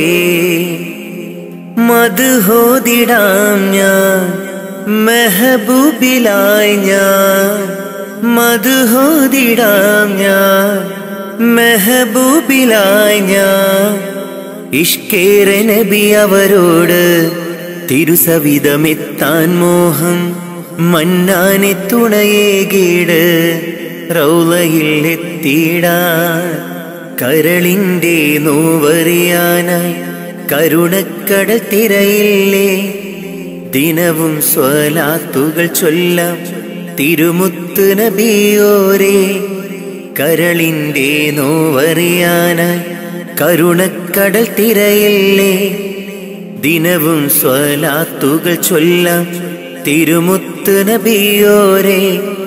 മധുഹോതിടാം ഞാൻ മെഹബൂബിലായി ഞാൻ മധുഹോതിടാം ഞാൻ മെഹബൂബിലായി ഞാൻ ഇഷ്കേറെ നബി അവരോട് തിരുസവിധമെത്താൻ മോഹം മന്നാനെ തുണയേകീട് റൗലയിൽ എത്തിയിടാൻ കരളിൻ്റെ നോവറിയാനായി കരുണക്കടൽ തിരയില്ലേ ദിനവും സ്വലാത്തുകൾ ചൊല്ലാം തിരുമുത്ത് നബിയോരേ കരളിൻ്റെ നോവറിയാനായി കരുണക്കടൽ തിരയില്ലേ ദിനവും സ്വലാത്തുകൾ ചൊല്ലാം തിരുമുത്ത് നബിയോരേ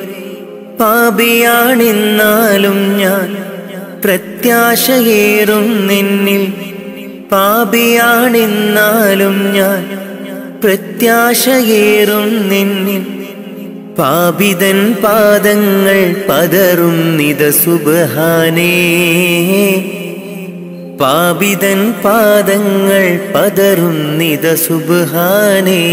പാപിയാണെന്നാലും ഞാൻ പ്രത്യാശയേറും നിന്നിൽ പാപിയാണെന്നാലും ഞാൻ പ്രത്യാശയേറും നിന്നിൽ പാപിതൻ പാദങ്ങൾ പതറും നിത സുബഹാനേ പാപിതൻ പാദങ്ങൾ പതറും നിത സുബഹാനേ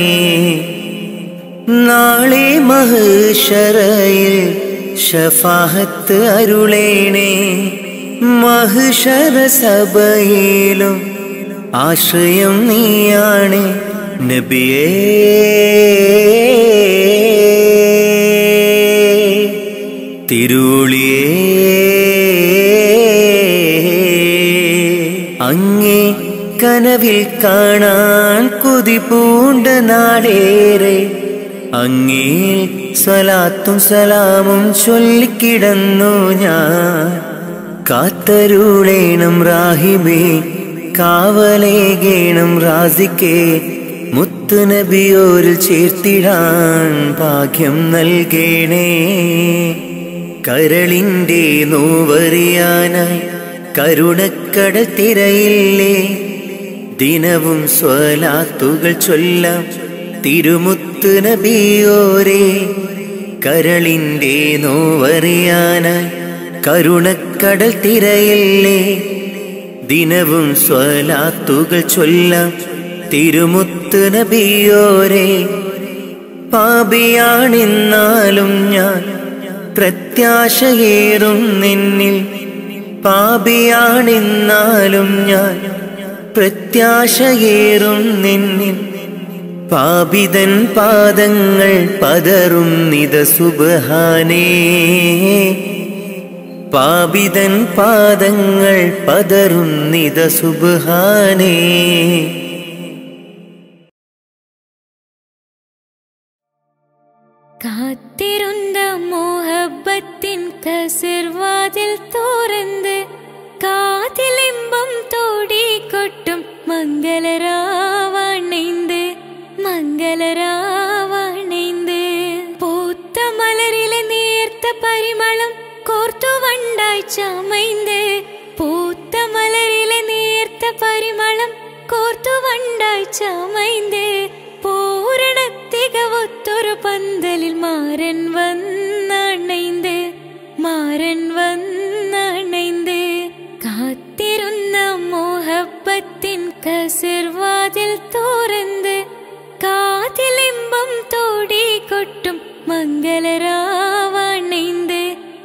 നാളെ മഹുഷറയിൽ ഷഫാഹത്ത് അരുളേണേ മഹുഷറ സഭയിലും ആശ്രയം നീയാണ് നബിയേ തിരുളിയേ അങ്ങേ കനവിൽ കാണാൻ കൊതി പൂണ്ട നാടേറെ അങ്ങേ സ്വലാത്തും സലാമും ചൊല്ലിക്കിടന്നു ഞാൻ കാത്തരുളേണം റാഹിബേ കാവലേകേണം റാസിക്കേ മുത്തുനബിയോരിൽ ചേർത്തിടാൻ ഭാഗ്യം നൽകേണേ കരളിൻ്റെ നോവറിയാനായി കരുണക്കട തിരയില്ലേ ദിനവും സ്വലാത്തുകൾ ചൊല്ലാം തിരുമുത്ത് നബിയോരേ കരളിൻ്റെ നോവറിയാനായി കരുണക്കടൽ തിരയില്ലേ ദിനവും സ്വലാത്തുകൾ ചൊല്ലാം തിരുമുത്ത് നബിയോരേ പാപിയാണെന്നാലും ഞാൻ പ്രത്യാശയേറും നിന്നിൽ പാപിയാണെന്നാലും ഞാൻ പ്രത്യാശയേറും നിന്നിൽ പാപിതൻ പാദങ്ങൾ പതറും നിത സുബഹാനേ പാപിതൻ പാദങ്ങൾ പതറും നിത സുബഹാനേ കാത്തിരുന്ന മോഹബത്തിൻ കസിർവാതിൽ തോറന്ന് കാതിലിമ്പം തോടിക്കൊട്ടും മംഗളരാവണൈந்து മംഗളരാവണൈந்து പൂത്ത മലരിലെ നേർത്ത പരിമളം കോർത്തു വണ്ടായി ചമൈந்து പൂത്ത മലരിലെ നേർത്ത പരിമളം കോർത്തു വണ്ടായി ചമൈந்து പൂരണ തികവൊത്തൊരു പന്തലിൽ മാരൻ വന്നണൈந்து മാരൻ വന്നണൈந்து കാത്തിരുന്ന മോഹബത്തിൻ കസിർവാതിൽ തോറന്ന് കാതിലിമ്പം തോടിക്കൊട്ടും മംഗളരാവണൈந்து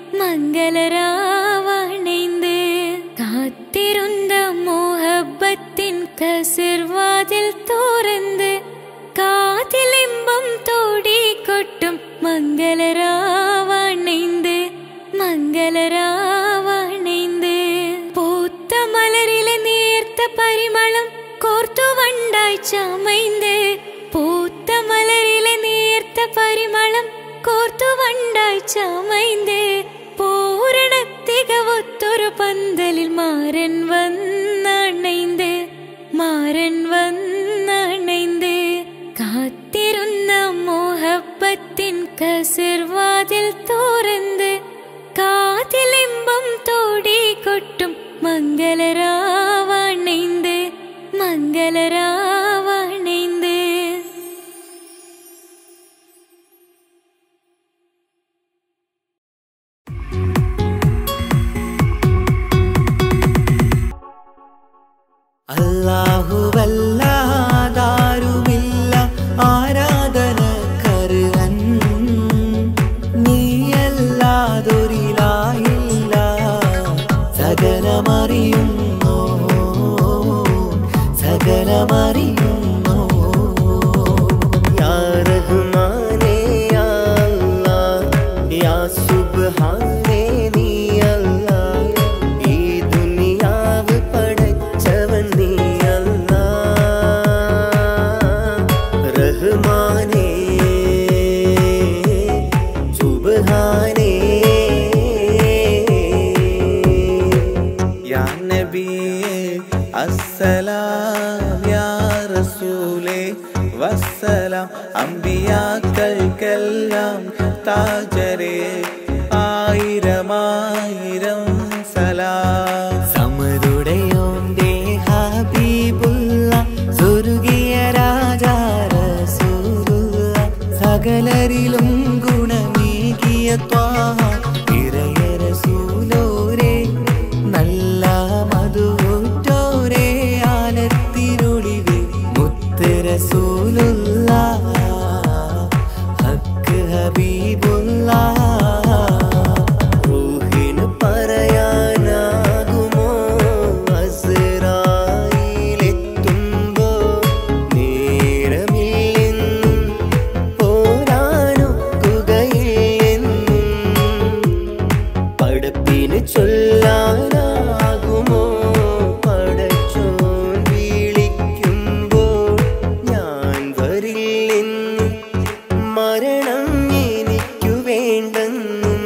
മംഗളരാവണൈந்து കാത്തിരുന്ന മോഹബത്തിൻ കസിർവാതിൽ തോറന്ന് കാതിലിമ്പം തോടിക്കൊട്ടും മംഗളരാവണൈந்து മംഗളരാവണൈந்து പൂത്ത മലരിലെ നേർത്ത പരിമളം കോർത്തു വണ്ടായി ചമൈந்து പൂത്ത മലരിലെ നേർത്ത പരിമളം കോർത്തു വണ്ടായി ചമൈந்து പൂരണ തികവൊത്തൊരു പന്തലിൽ മാരൻ വന്നണൈந்து മാരൻ വന്നണൈந்து കാത്തിരുന്ന മോഹബത്തിൻ കസിർവാതിൽ തോറന്ന് കാതിലിമ്പം തോടിക്കൊട്ടും താജരെ ആയിരമായിരം സലാം സമരുടയോന്റെ ഹബീബുള്ള സ്വർഗീയ രാജാ റസൂലുള്ള സകലരിലും ഗുണമേകിയ ത്വാഹ ഇറയ റസൂലോരേ നല്ല മധുറ്റോരേ ആലത്തിനൊളിവേ മുത്ത് റസൂലുള്ള ഹക്ക് ഹബീബുള്ള റൂഹിന് പറയാനാകുമോ അസ്രായിലെത്തുമ്പോ നേരമില്ലെന്നും പോരാനൊക്കുകയില്ലെന്നും പടപ്പിന് ചൊല്ലാനാകുമോ പടച്ചോൻ വിളിക്കുമ്പോൾ ഞാൻ വരില്ലെന്നും മരണം എനിക്കു വേണ്ടെന്നും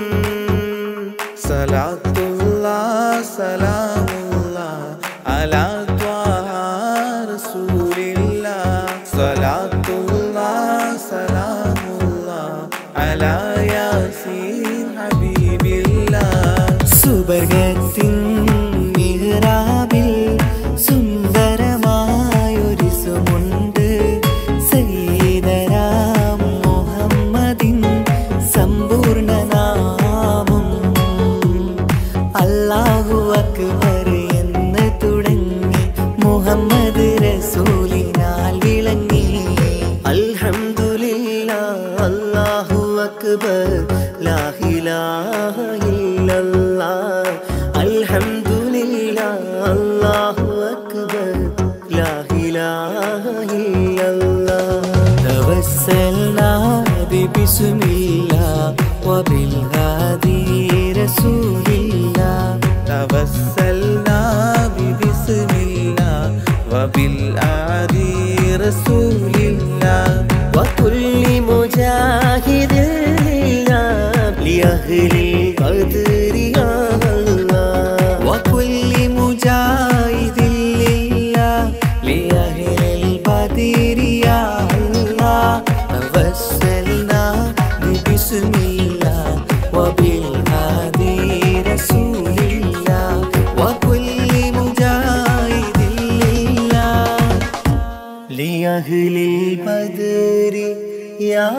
സലാത്തുള്ള സലാമുള്ള അലാ ത്വാഹ റസൂലില്ല സലാത്തുള്ള സലാമുള്ള അലാ യാസീൻ ഹബീബില്ല സുബർഗത്തിൻ മിഹ്റാബിൽ സുന്ദരമായൊരു സുമുണ്ട് സൈദരാം മുഹമ്മദിൻ സമ്പൂർണ്ണ നാമം അല്ലാഹു അക്ബർ എന്ന് തുടങ്ങി മുഹമ്മദ് റസൂലിനാൽ വിളങ്ങി അൽഹംദുലില്ലാ അല്ലാഹു അക്ബർ ലാ ഇലാഹ ഇല്ലല്ലാഹ് അൽഹംദുലില്ലാ അല്ലാഹു അക്ബർ ലാ ഇലാഹ ഇല്ലല്ലാഹ് توسلنا ببسم الله وبالهادي رسول الله توسلنا ببسم الله وبالآدي رسول الله وكل مجاهد لله لأهل القدر يا الله وكل مجاهد لله لأهل البدر يا الله توسلنا ببسم الله وبالهادي رسول الله وكل مجاهد لله لأهل البدر يا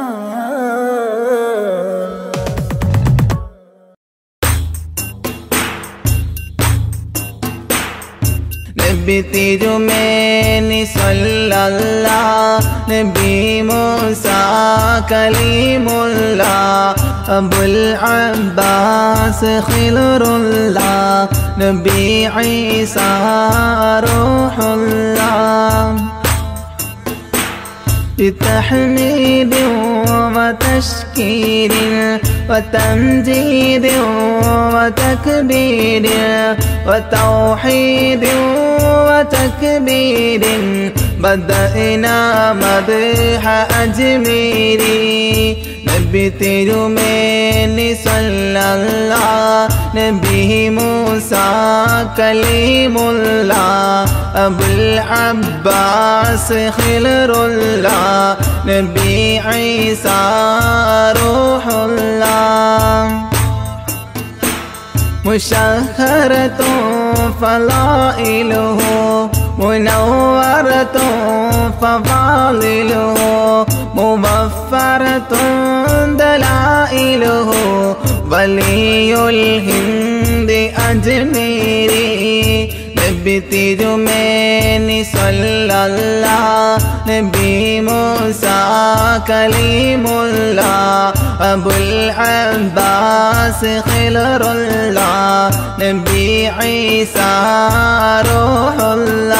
നബി തിരുമേനി സല്ലല്ല നബി മൂസ കലീമുല്ല അബുൽ അബ്ബാസ് ഖിലറുല്ല നബി ഈസ റൂഹുല്ല بتحميد وتشكير وتمجيد وتكبير وتوحيد وتكبير بدأنا مدح أجميري നബി തിരുമേനി സല്ലല്ല നബി മൂസ കലീമുല്ല അബുൽ അബ്ബാസ് ഖിലറുല്ല നബി ഈസ റൂഹുല്ല مشهرة فضائله منورة فضائله موفرة دلائله ولي الهند أجميري നബി തിരുമേനി സല്ലല്ല നബി മൂസ കലീമുല്ല അബുൽ അബ്ബാസ് ഖിലറുല്ല നബി ഈസ റൂഹുല്ല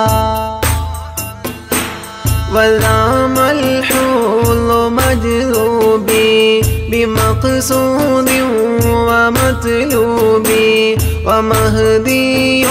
ولام الحوض مجذوبي بمقصود ومطلوبي ومهدي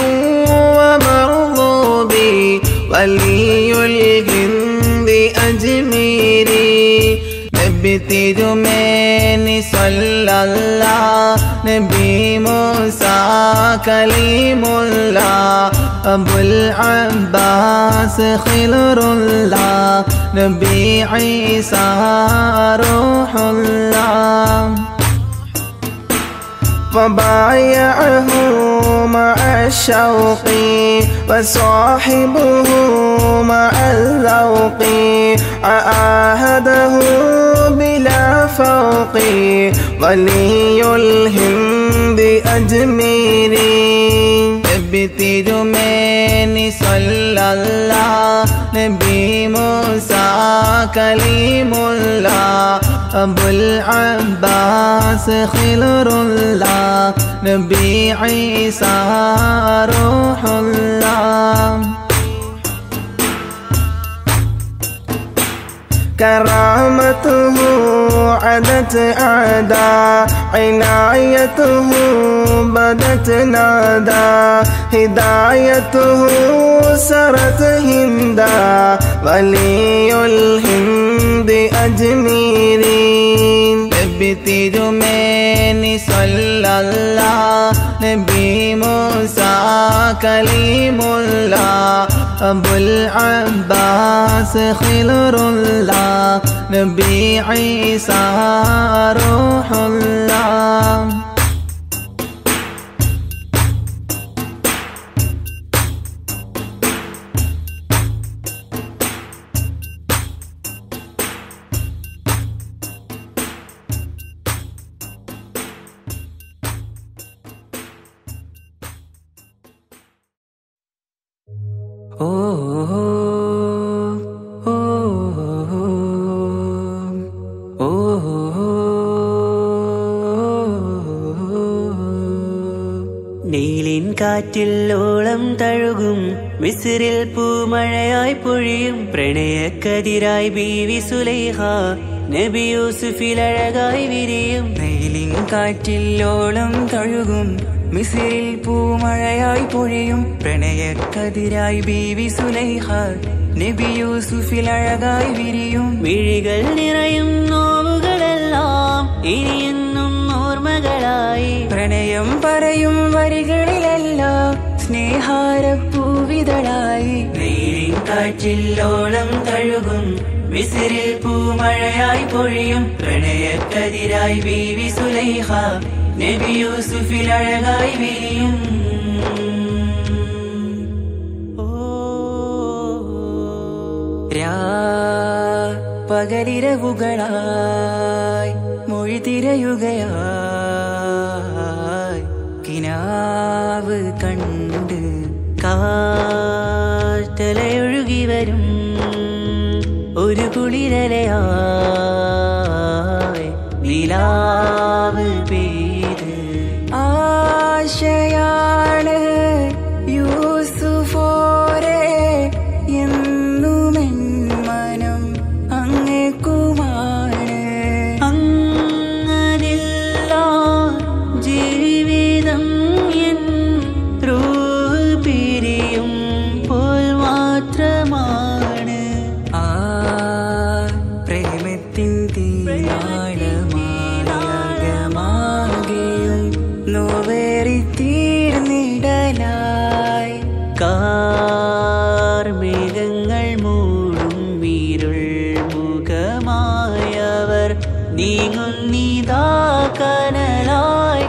ومرغوبي ولي الهند أجميري നബി തിരുമേനി സല്ലല്ല നബി മൂസ കലീമുല്ല അബുൽ അബ്ബാസ് ഖിലറുല്ല നബി ഈസ റൂഹുല്ല وبايعه مع الشوق وصاحبه مع الذوق عاهده بلا فوق ولي الهند أجميري തിരുമേനി സല്ലല്ല നബി മൂസ കലീമുല്ല അബുൽ അബ്ബാസ് ഖിലറുല്ല നബി ഈസ റൂഹുല്ല كرامته عدت أعداء عنايته بدت نادى هدايته سرت هندا ولي الهند أجميرين തിരുമേനി സല്ലല്ല നബി മൂസ കലീമുല്ല അബുൽ അബ്ബാസ് ഖിലറുല്ല നബി ഈസ റൂഹുല്ല ഓ ഓ ഓ നീലിൻ കാറ്റിൽ ഓളം തഴുകും മിസിറിൽ പൂമഴയായി പൊഴിയും പ്രണയക്കതിരായി ബീവി സുലൈഹ നബി യൂസുഫിൽ അഴകായി വിരിയും നെയിലിൻ കാറ്റില്ലോളം തഴുകും മിസിറിൽ പൂമഴയായി പൊഴിയും പ്രണയക്കതിരായി ബീവി സുലൈഹ നബി യൂസുഫിൽ അഴകായി വിരിയും മിഴികൾ നിറയും നോവുകളെല്ലാം ഇനിയെന്നും ഓർമ്മകളായി പ്രണയം പറയും വരികളിലെല്ലാം സ്നേഹാരപ്പൂവിതളായി നീലിൻ കാറ്റില്ലോളം തഴുകും മിസിറിൽ പൂമഴയായി പൊഴിയും പ്രണയക്കതിരായി ബീവി സുലൈഹ നബി യൂസുഫിൽ അഴകായി വിരിയും ഓ രാ പകലിരവുകളായി മൊഴി തിരയുകയായി കിനാവ് കണ്ട് കാറ്റലയൊഴുകി വരും ഒരു കുളിരലയായി നിലാവ് പെയ്ത് ആശയാണ് യൂസുഫോരെ എന്നുമെൻ മനം അങ്ങേക്കുമാണ് അങ്ങനില്ല ജീവിതം എൻ റൂഹ് പിരിയും പോൽ മാത്രമാണ് ആ പ്രേമത്തിൻ തീനാളമാകമാകെയും നോവേറി തീർന്നിടലായി കാർമേഘങ്ങൾ മൂടും വീരുൾ മുഖമായവർ നീങ്ങുന്നിതാ കനലായി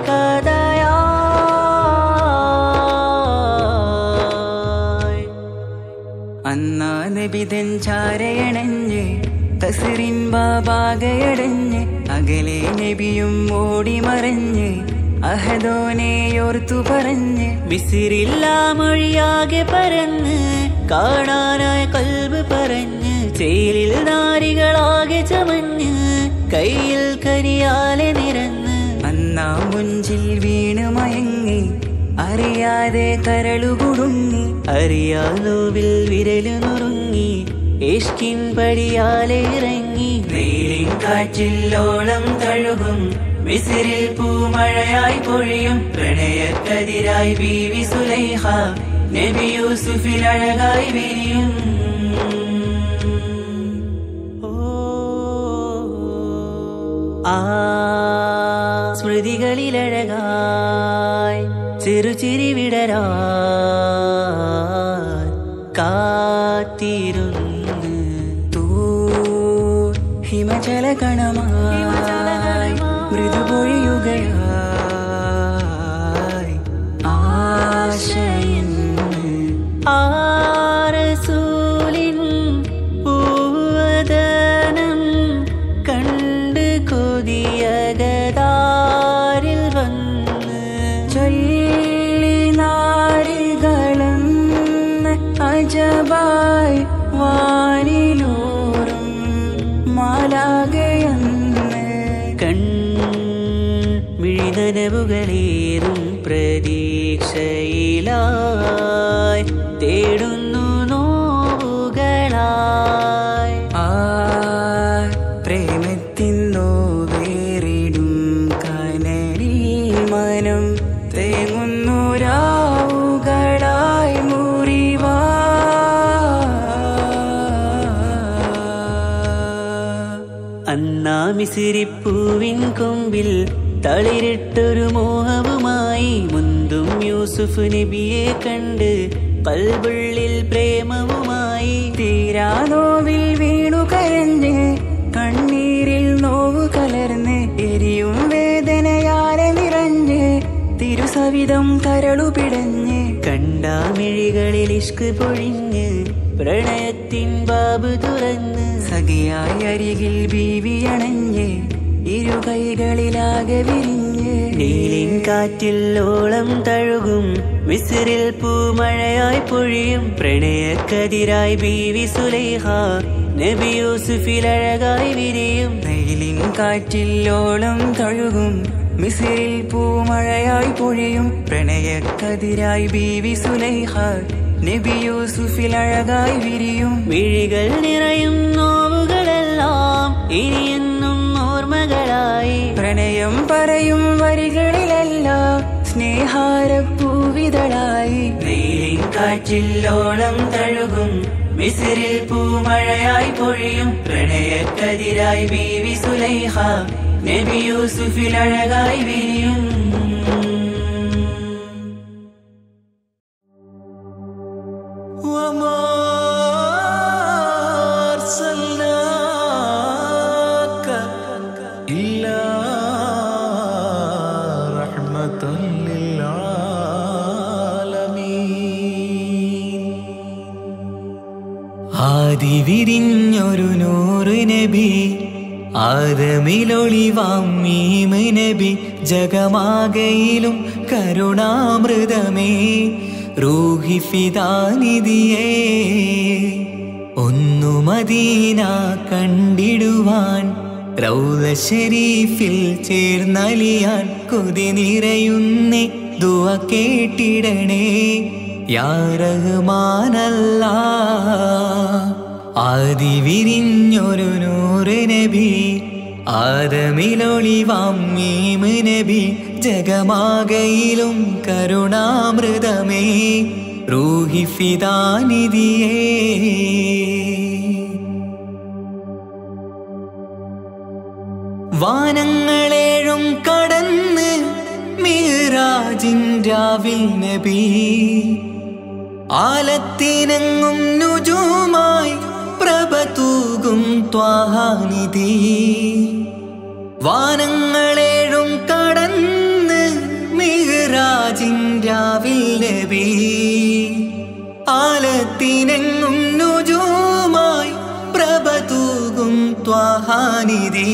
കഥയായി അന്നാ നബിതൻ ചാരയണഞ്ഞ് കസറിൻ ബാബാകയടഞ്ഞ് അകലെ നബിയും ഓടി മറഞ്ഞ് അഹദോനെയോർത്തു പറഞ്ഞ് മിസിറില്ല മൊഴിയാകെ പരന്ന് കാണാനായ കൽബ് പറഞ്ഞ് ചേലിൽ നാരികളാകെ ചമഞ്ഞ് കയ്യിൽ കരിയാലെ നിരന്ന് അന്നാ മുഞ്ചിൽ വീണ് മയങ്ങി അറിയാതെ കരളുകുടുങ്ങി അറിയാലോവിൽ വിരലു നുറുങ്ങി ഇഷ്കിൻ പടിയാലെ ഇറങ്ങി വെയിലിൻ കാറ്റില്ലോളം തഴുകും മിസിറിൽ പൂമഴയായി പൊഴിയും പ്രണയക്കതിരായി ബീവി സുലൈഹ നബി യൂസുഫിൽ അഴകായി വിരിയും ആ സ്മൃതികളിലഴകായി ചെറുചിരി വിടരാ കാത്തിരുന്ന് തൂ ഹിമജല കണമായി മൃദുപൊഴിയുകയായി ആരസൂലിൻ പൂവദനം കണ്ട് കൊതിയകതാരിൽ വന്ന് ചൊല്ലി നാരികളെന്ന് അജബായി വാനിലൂറും മാലാകയെന്ന് കൺ മിഴിനനവുകളേറും പ്രതീക്ഷയിലായി തേടുന്നു നോവുകളായി ആ പ്രേമത്തിന്നോ വേറിടും കനലിൽ മനം തേങ്ങുന്നു രാവുകളായി മുറിവാ അന്നാ മിസിരിപ്പൂവിൻ കൊമ്പിൽ തളിരിട്ടൊരു മോഹവുമായി മുന്തും യൂസുഫ് നബിയെ കണ്ട് പൽബുള്ളിൽ പ്രേമവുമായി തീരാനോവിൽ വീണു കരഞ്ഞ് കണ്ണീരിൽ നോവ് കലർന്ന് എരിയും വേദനയാലെ നിറഞ്ഞ് തിരുസവിധം കരളു പിടഞ്ഞ് കണ്ടാമിഴികളിൽ ഇഷ്ക് പൊഴിഞ്ഞ് പ്രണയത്തിൻ ബാബ് തുറന്ന് സഖിയായി അരികിൽ ബീവി അണഞ്ഞ് ഇരു കൈകളിലാകെ വിരിഞ്ഞ് നീലിൻ കാറ്റിൽ ഓളം തഴുകും മിസിറിൽ പൂമഴയായി പൊഴിയും പ്രണയക്കതിരായി ബീവി സുലൈഹ നബി യൂസുഫിൽ അഴകായി വിരിയും വെയിലിൻ കാറ്റിൽ ഓളം തഴുകും മിസിറിൽ പൂമഴയായി പൊഴിയും പ്രണയക്കതിരായി ബീവി സുലൈഹ നബി യൂസുഫിൽ അഴകായി വിരിയും മിഴികൾ നിറയും നോവുകളെല്ലാം ഇനിയെന്നും ഓർമ്മകളായി പ്രണയം പറയും വരികളിലെല്ലാം സ്നേഹാരപ്പൂവിതളായി വെയിലിൻ കാറ്റിൽ ഓളം തഴുകും മിസിറിൽ പൂമഴയായി പൊഴിയും പ്രണയക്കതിരായി ബീവി സുലൈഹ നബി യൂസുഫിൽ അഴകായി വിരിയും وما أرسلناك إلا رحمة للعالمين ആദി വിരിഞ്ഞൊരു നൂറ് നബി ആദമിലൊളിവാം മീമ് നബി ജഗമാകയിലും കരുണാമൃതമേ റൂഹി ഫിദാനിധിയേ ഒന്നു മദീന കണ്ടിടുവാൻ റൗല ഷരീഫിൽ ചേർന്നലിയാൻ കൊതി നിറയുന്നേ ദുവ കേട്ടിടണേ യാ റഹ്മാനല്ല ആദി വിരിഞ്ഞൊരു നൂറ് നബി ആദമിലൊളിവാം മീമ് നബി ജഗമാകയിലും കരുണാമൃതമേ റൂഹി ഫിദാനിധിയേ വാനങ്ങളേഴും കടന്ന് മീറാജിൻ രാവിൽ നബി ആലത്തിനങ്ങും നുജുമായി പ്രഭ തൂകും ത്വാഹാനിധി വാനങ്ങളേഴും കടന്ന് മിഹ്റാജിൻ രാവിൽ നബി ആലത്തിനെങ്ങും നുജുമായി പ്രഭ തൂകും ത്വാഹാനിധി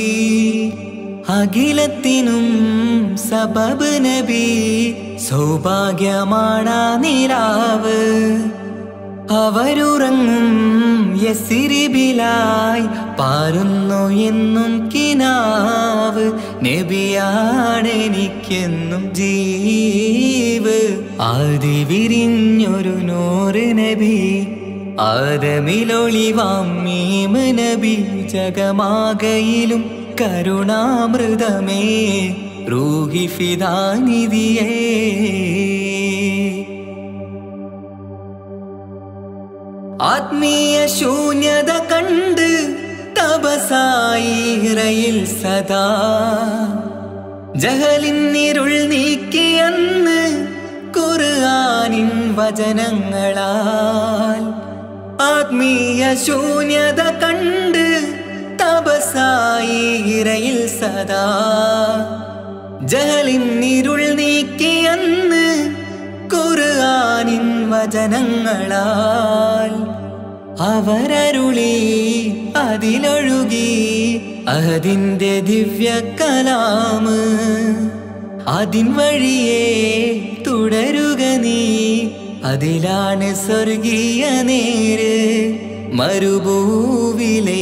അഖിലത്തിനും സബബ് നബി സൗഭാഗ്യമാണാ നിലാവ് അവരുറങ്ങും യസിരിബിലായി പാരുന്നു എന്നും കിനാവ് നബിയാണെനിക്കെന്നും ജീവ് ആദി വിരിഞ്ഞൊരു നൂറ് നബി ആദമിലൊളിവാം മീമ് നബി ജഗമാകയിലും കരുണാമൃതമേ റൂഹി ഫിദാനിധിയേ ആത്മീയ ശൂന്യത കണ്ട് തപസായി ഇറയിൽ സദാ ജഹലിന്നിരുൾ നീക്കിയന്ന് ഖുർആനിൻ വചനങ്ങളാൽ ആത്മീയ ശൂന്യത കണ്ട് തപസായി ഇറയിൽ സദാ ജഹലിന്നിരുൾ നീക്കിയന്ന് ഖുർആനിൻ വചനങ്ങളാൽ അവരരുളി അതിലൊഴുകി അതിൻ്റെ ദിവ്യ കലാമ് അതിൻ വഴിയേ തുടരുക നീ അതിലാണ് സ്വർഗീയ നേര് മരുഭൂവിലെ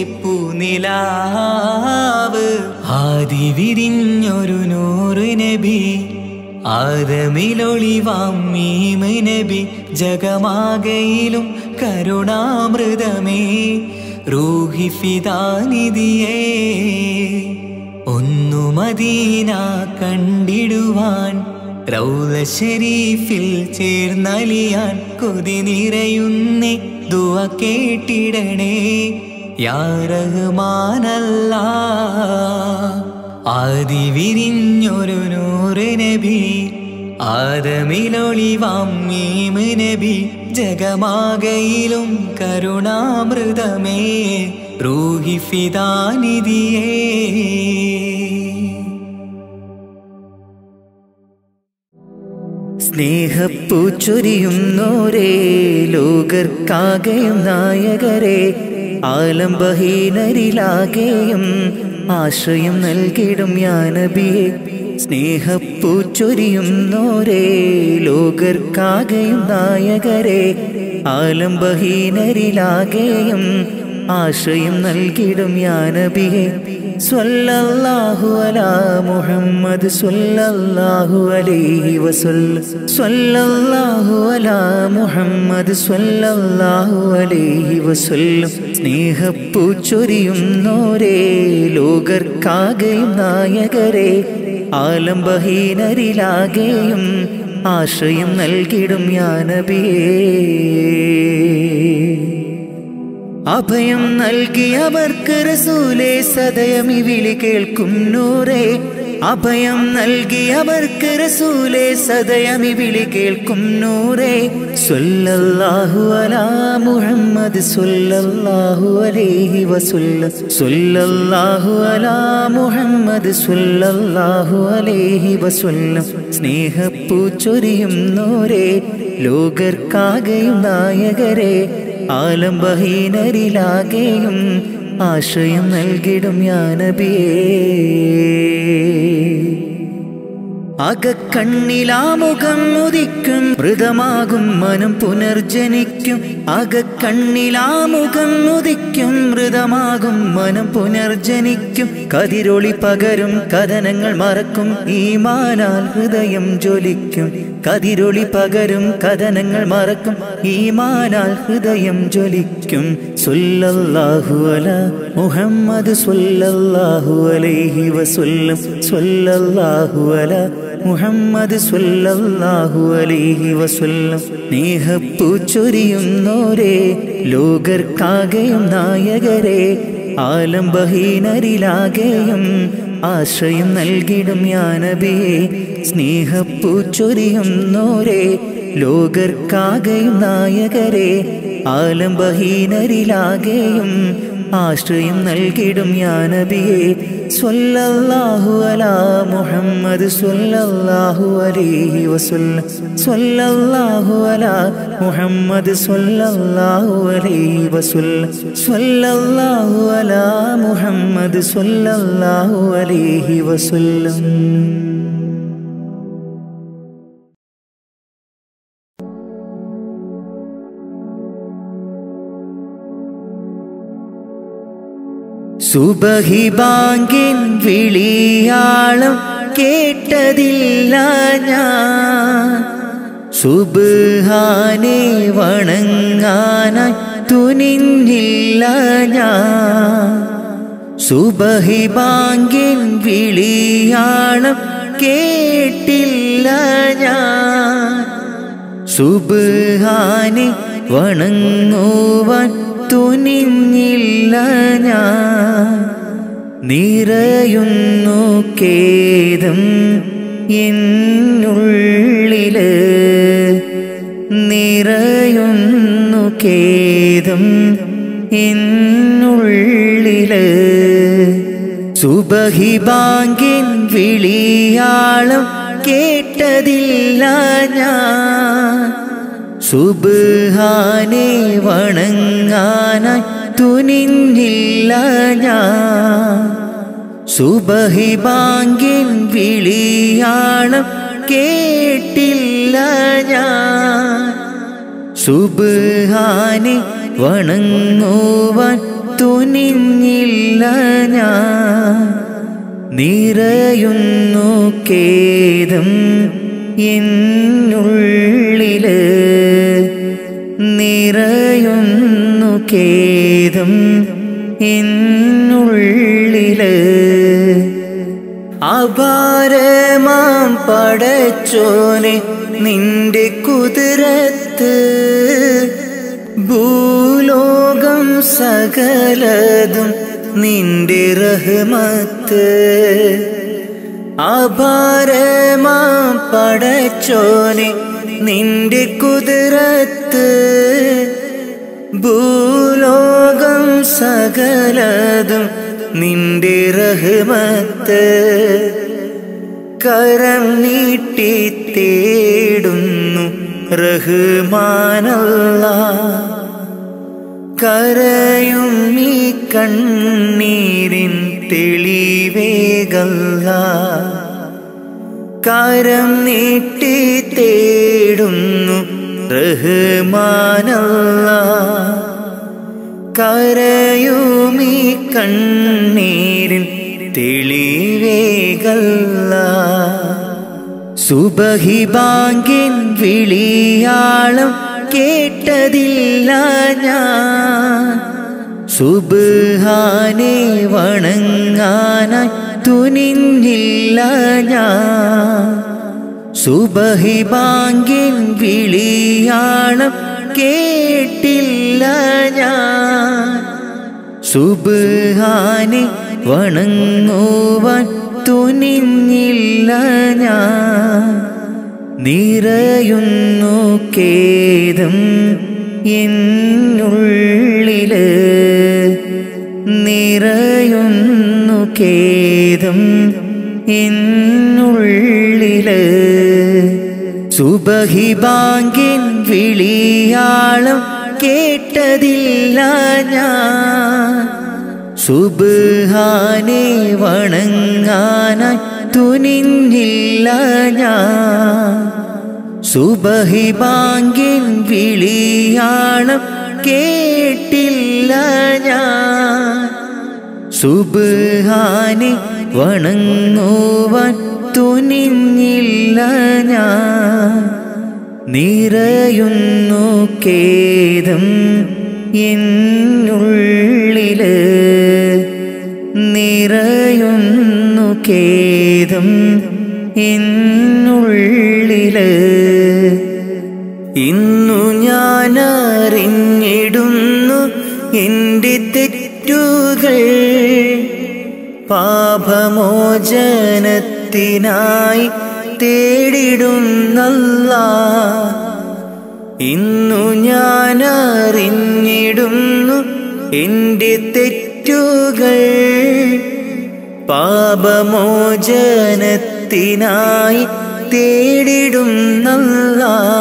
പൂനിലാവ് ആദി വിരിഞ്ഞൊരു നൂറ് നബി ആദമിലൊളിവാം മീമ് നബി ജഗമാകയിലും കരുണാമൃതമേ റൂഹി ഫിദാനിധിയേ ഒന്നു മദീന കണ്ടിടുവാൻ റൗല ഷരീഫിൽ ചേർന്നലിയാൻ കൊതി നിറയുന്നേ ദുവ കേട്ടിടണേ യാ റഹ്മാനല്ലാ ആദി വിരിഞ്ഞൊരു നൂറ് നബി ആദമിലൊളിവാം മീമ് നബി ജഗമാകയിലും കരുണാമൃതമേ റൂഹി ഫിദാനിധിയേ സ്നേഹപ്പൂച്ചൊരിയുന്നോരേ ലോകർക്കാകെയും നായകരെ ആലംബഹീനരിലാകെയും ആശ്രയം നൽകിടും യാനബിയെ സ്നേഹപ്പൂച്ചൊരിയുന്നോരേ ലോകർക്കാകെയും നായകരെ ആലംബഹീനരിലാകെയും ആശ്രയം നൽകിടും യാനബിയെ സ്വല്ലല്ലാഹു അലാ മുഹമ്മദ് സ്വല്ലല്ലാഹു അലൈഹി വസല്ല സ്വല്ലല്ലാഹു അലാ മുഹമ്മദ് സ്വല്ലല്ലാഹു അലൈഹി വസല്ലം സ്നേഹപ്പൂച്ചൊരിയുന്നോരേ ലോകർക്കാകെയും നായകരെ ആലംബഹീനരിലാകെയും ആശ്രയം നൽകിടും യാനബിയേ അഭയം നൽകിയവർക്ക് റസൂലേ സദയം ഈ വിളി കേൾക്കും നൂറേ അഭയം നൽകിയവർക്ക് റസൂലേ സദയം ഈ വിളി കേൾക്കും നൂറേ സ്വല്ലല്ലാഹു അലാ മുഹമ്മദ് സ്വല്ലല്ലാഹു അലൈഹി വസല്ലം സ്വല്ലല്ലാഹു അലാ മുഹമ്മദ് സ്വല്ലല്ലാഹു അലൈഹി വസല്ലം സ്നേഹപ്പൂച്ചൊരിയും നോരേ ലോകർക്കാകെയും നായകരെ ആലംബഹീനരിലാകെയും ആശ്രയം നൽകിടും യാനബിയേ അകക്കണ്ണിലാമുഖം ഉദിക്കും മൃതമാകും മനം പുനർജനിക്കും അകക്കണ്ണിലാമുഖം ഉദിക്കും മൃതമാകും മനം പുനർജനിക്കും കതിരൊളി പകരും കഥനങ്ങൾ മറക്കും ഈമാനാൽ ഹൃദയം ജ്വലിക്കും കതിരൊളി പകരും കഥനങ്ങൾ മറക്കും ഈമാനാൽ ഹൃദയം ജ്വലിക്കും സ്വല്ലല്ലാഹു അല മുഹമ്മദ് സ്വല്ലല്ലാഹു അലൈഹി വസല്ലം സ്വല്ലല്ലാഹു അല മുഹമ്മദ് സ്വല്ലല്ലാഹു അലൈഹി വസല്ലം സ്നേഹപ്പൂച്ചൊരിയുന്നോരേ ലോകർക്കാകെയും നായകരെ ആലംബഹീനരിലാകെയും ആശ്രയം നൽകിടും യാനബിയെ സ്നേഹപ്പൂച്ചൊരിയുന്നോരേ ലോകർക്കാകെയും നായകരെ ആലംബഹീനരിലാകെയും ആശ്രയം നൽകിടും യാനബിയെ സ്വല്ലല്ലാഹു അലാ മുഹമ്മദ് സ്വല്ലല്ലാഹു അലൈഹി വസല്ലം സ്വല്ലല്ലാഹു അലാ മുഹമ്മദ് സ്വല്ലല്ലാഹു അലൈഹി വസല്ലം സ്വല്ലല്ലാഹു അലാ മുഹമ്മദ് സ്വല്ലല്ലാഹു അലൈഹി വസല്ലം സുബഹി ബാങ്കിൻ വിളിയാളം കേട്ടതില്ല ഞാൻ സുബാനെ വണങ്ങാനായി തുനിഞ്ഞില്ല ഞാൻ സുബഹി ബാങ്കിൻ വിളിയാളം കേട്ടില്ല ഞാൻ സുബാനെ വണങ്ങുവാൻ തുനിഞ്ഞില്ല ഞാൻ നിറയുന്നു കേദം എന്നുള്ളില് നിറയുന്നു കേദം എന്നുള്ളില് സുബഹി ബാങ്കിൻ വിളിയാളം കേട്ടതില്ല ഞാൻ സുബാനെ വണങ്ങാനായി തുനിഞ്ഞില്ല ഞാൻ സുബഹി ബാങ്കിൻ വിളിയാളം കേട്ടില്ല ഞാൻ സുബാനെ വണങ്ങുവാൻ തുനിഞ്ഞില്ല ഞാൻ നിറയുന്നു കേദം എന്നുള്ളില് നിറയുന്നു കേദം എന്നുള്ളില് അപാരമാം പടച്ചോനെ നിന്റെ കുതിരത്ത് ഭൂലോകം സകലതും നിന്റെ റഹ്മത്ത് അപാരമാം പടച്ചോനെ നിന്റെ കുതിരത്ത് ഭൂലോകം സകലതും നിന്റെ റഹ്മത്ത് കരം നീട്ടി തേടുന്നു റഹ്മാനല്ല കരയും ഈ കണ്ണീരിൻ തെളിവേകല്ല കരം നീട്ടി തേടുന്നു റഹ്മാനല്ല കരയുമീ കണ്ണീരിൻ തെളിവേകല്ല സുബഹി ബാങ്കിൻ വിളിയാളം കേട്ടതില്ല ഞാൻ സുബാനെ വണങ്ങാനായി തുനിഞ്ഞില്ല ഞാൻ സുബഹി ബാങ്കിൻ വിളിയാളം കേട്ടില്ല ഞാൻ സുബാനെ വണങ്ങുവാൻ തുനിഞ്ഞില്ല ഞാൻ നിറയുന്നു കേദം എന്നുള്ളില് നിറയുന്നു കേദം എന്നുള്ളില് സുബഹി ബാങ്കിൻ വിളിയാളം കേട്ടതില്ല ഞാൻ സുബാനെ വണങ്ങാനായി തുനിഞ്ഞില്ല ഞാൻ സുബഹി ബാങ്കിൻ വിളിയാളം കേട്ടില്ല ഞാൻ സുബാനെ വണങ്ങുവാൻ തുനിഞ്ഞില്ല ഞാൻ നിറയുന്നു കേദം എന്നുള്ളില് നിറയുന്നു കേദം എന്നുള്ളില് ഇന്നു ഞാൻ അറിഞ്ഞിടുന്നു എൻ്റെ തെറ്റുകൾ പാപമോചനത്തിനായി തേടിടുന്നല്ല ഇന്നു ഞാൻ അറിഞ്ഞിടുന്നു എൻ്റെ തെറ്റുകൾ പാപമോചനത്തിനായി തേടിടുന്നല്ല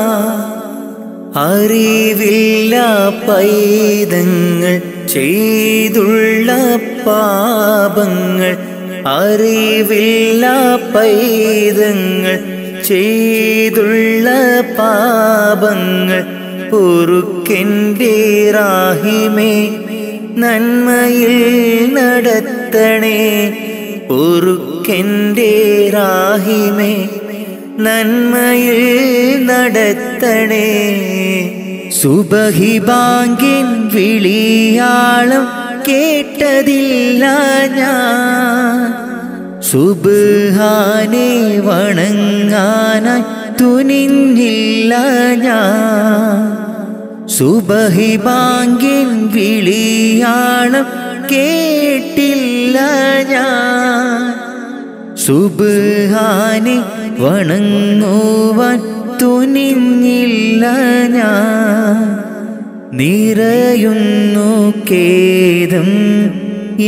അറിവില്ല പൈതങ്ങൾ ചെയ്തുള്ള പാപങ്ങൾ അറിവില്ല പൈതങ്ങൾ ചെയ്തുള്ള പാപങ്ങൾ പൊറുക്കെൻ്റെ റാഹിമേ നന്മയിൽ നടത്തണേ പൊറുക്കെൻ്റെ റാഹിമേ നന്മയിൽ നടത്തണേ സുബഹി ബാങ്കിൻ വിളിയാളം കേട്ടതില്ല ഞാൻ സുബാനെ വണങ്ങാനായി തുനിഞ്ഞില്ല ഞാൻ സുബഹി ബാങ്കിൻ വിളിയാളം കേട്ടില്ല ഞാൻ സുബാനെ വണങ്ങുവാൻ തുനിഞ്ഞില്ല ഞാൻ നിറയുന്നു കേദം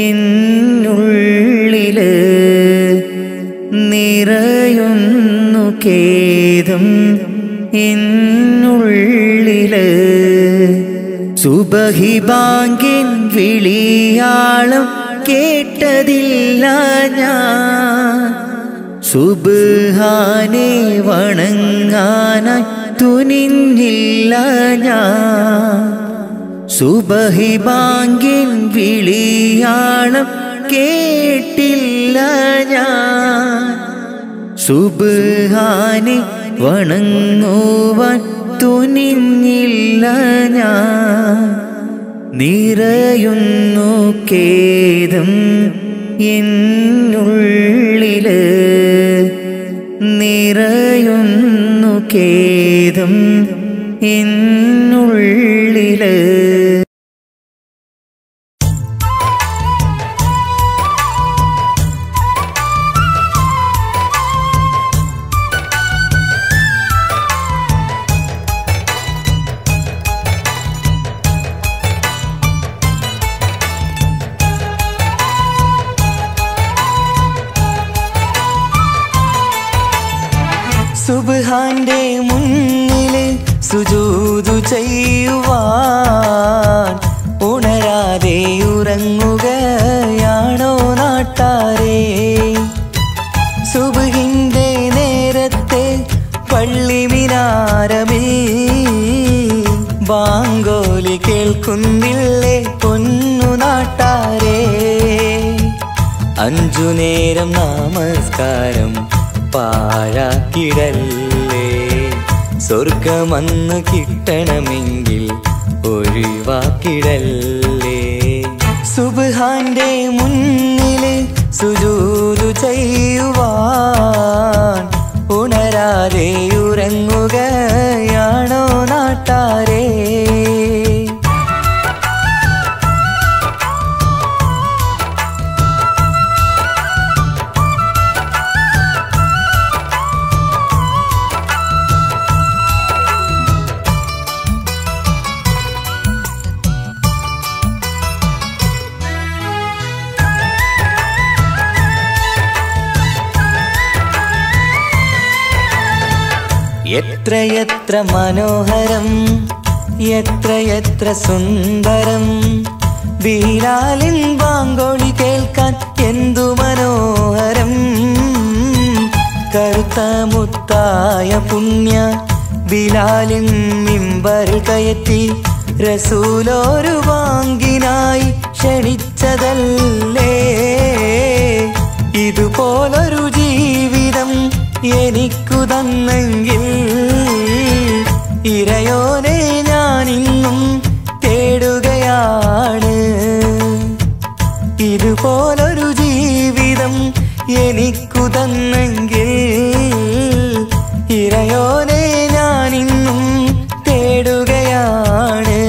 എന്നുള്ളില് നിറയുന്നു ഖേദം എന്നുള്ളില് സുബഹി ബാങ്കിൻ വിളിയാളം കേട്ടതില്ല ഞാൻ സുബാനെ വണങ്ങാനായി തുനിഞ്ഞില്ല ഞാൻ സുബഹി ബാങ്കിൻ വിളിയാളം കേട്ടില്ല ഞാൻ സുബാനെ വണങ്ങുവാൻ തുനിഞ്ഞില്ല ഞാൻ നിറയുന്നു കേദം എന്നുള്ളില് നിറയുന്നു കേദം എന്നുള്ളില് സുബ്ഹാന്റെ മുന്നില് സുജൂതു ചെയ്യുവാൻ ഉണരാതെ ഉറങ്ങുകയാണോ നാട്ടാരേ സുബഹിന്റെ നേരത്തെ പള്ളി മിനാരമിൽ ബാങ്കോലി കേൾക്കുന്നില്ലേ പൊന്നു നാട്ടാരേ അഞ്ചു നേരം നമസ്കാരം പാഴാക്കിടല്ലേ സ്വർഗമന്ന് കിട്ടണമെങ്കിൽ ഒഴിവാക്കിടല്ലേ സുബ്ഹാന്റെ മുന്നില് സുജൂതു ചെയ്യുവാൻ ഉണരാതെ ഉറങ്ങുകയാണോ നാട്ടാരേ എത്രയെത്ര മനോഹരം എത്രയെത്ര സുന്ദരം ബീലാലിൻ വാങ്കോളി കേൾക്കാൻ എന്തു മനോഹരം കറുത്ത മുത്തായ പുണ്യ ബിലാലിൻ മിമ്പർ കയറ്റി റസൂലോരു വാങ്കിനായി ക്ഷണിച്ചതല്ലേ ഇതുപോലൊരു ജീവിതം എനിക്കു തന്നെങ്കിൽ ഇരയോനെ ഞാനിന്നും തേടുകയാണ് ഇതുപോലൊരു ജീവിതം എനിക്കു തന്നെങ്കിൽ ഇരയോനെ ഞാനിന്നും തേടുകയാണ്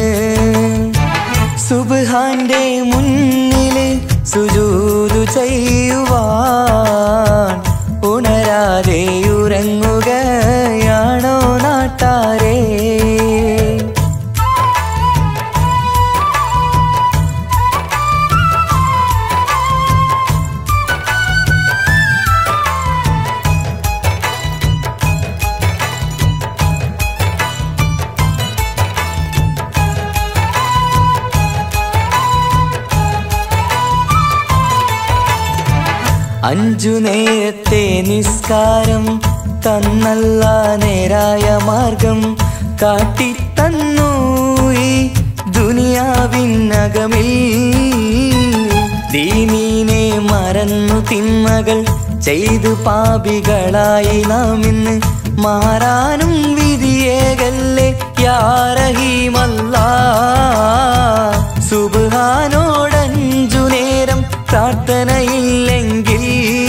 സുബ്ഹാന്റെ മുന്നില് സുജൂതു ചെയ്യുവാൻ ഉണരാതെ ഉറങ്ങുകയാണോ നാട്ടാരേ അഞ്ചു നേരത്തെ നിസ്കാരം തന്നല്ല നേരായ മാർഗം കാട്ടിത്തന്നു ഈ ദുനിയാവിനകമിൽ ദീനീനെ മറന്നു തിന്മകൾ ചെയ്തു പാപികളായി നാം ഇന്ന് മാറാനും വിധിയേകല്ലേ യാറഹീമല്ല സുബാനോടഞ്ചു നേരം പ്രാർത്ഥനയില്ലെങ്കിൽ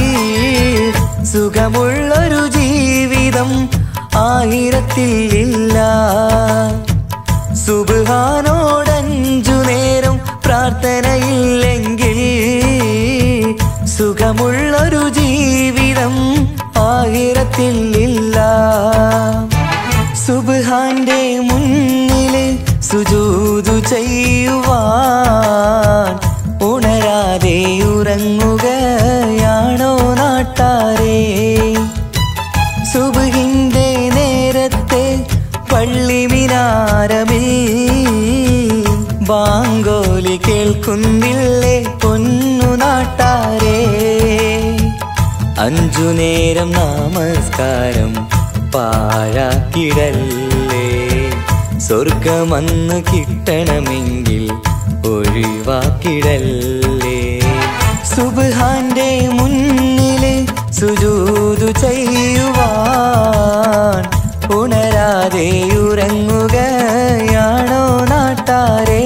സുഖമുള്ളൊരു ജീവിതം ആയിരത്തിൽ ഇല്ല സുബാനോടഞ്ചു നേരം പ്രാർത്ഥനയില്ലെങ്കിൽ സുഖമുള്ളൊരു ജീവിതം ആയിരത്തിൽ ഇല്ല സുബ്ഹാന്റെ മുന്നില് സുജൂതു ചെയ്യുവാൻ ഉണരാതെ ഉറങ്ങുകയാണോ നാട്ടാരേ സുബഹിൻ അഞ്ചു നേരം നമസ്കാരം പാഴാക്കിടല്ലേ സ്വർഗമന്ന് കിട്ടണമെങ്കിൽ ഒഴിവാക്കിടല്ലേ സുബ്ഹാന്റെ മുന്നില് സുജൂതു ചെയ്യുവാൻ ഉണരാതെ ഉറങ്ങുകയാണോ നാട്ടാരേ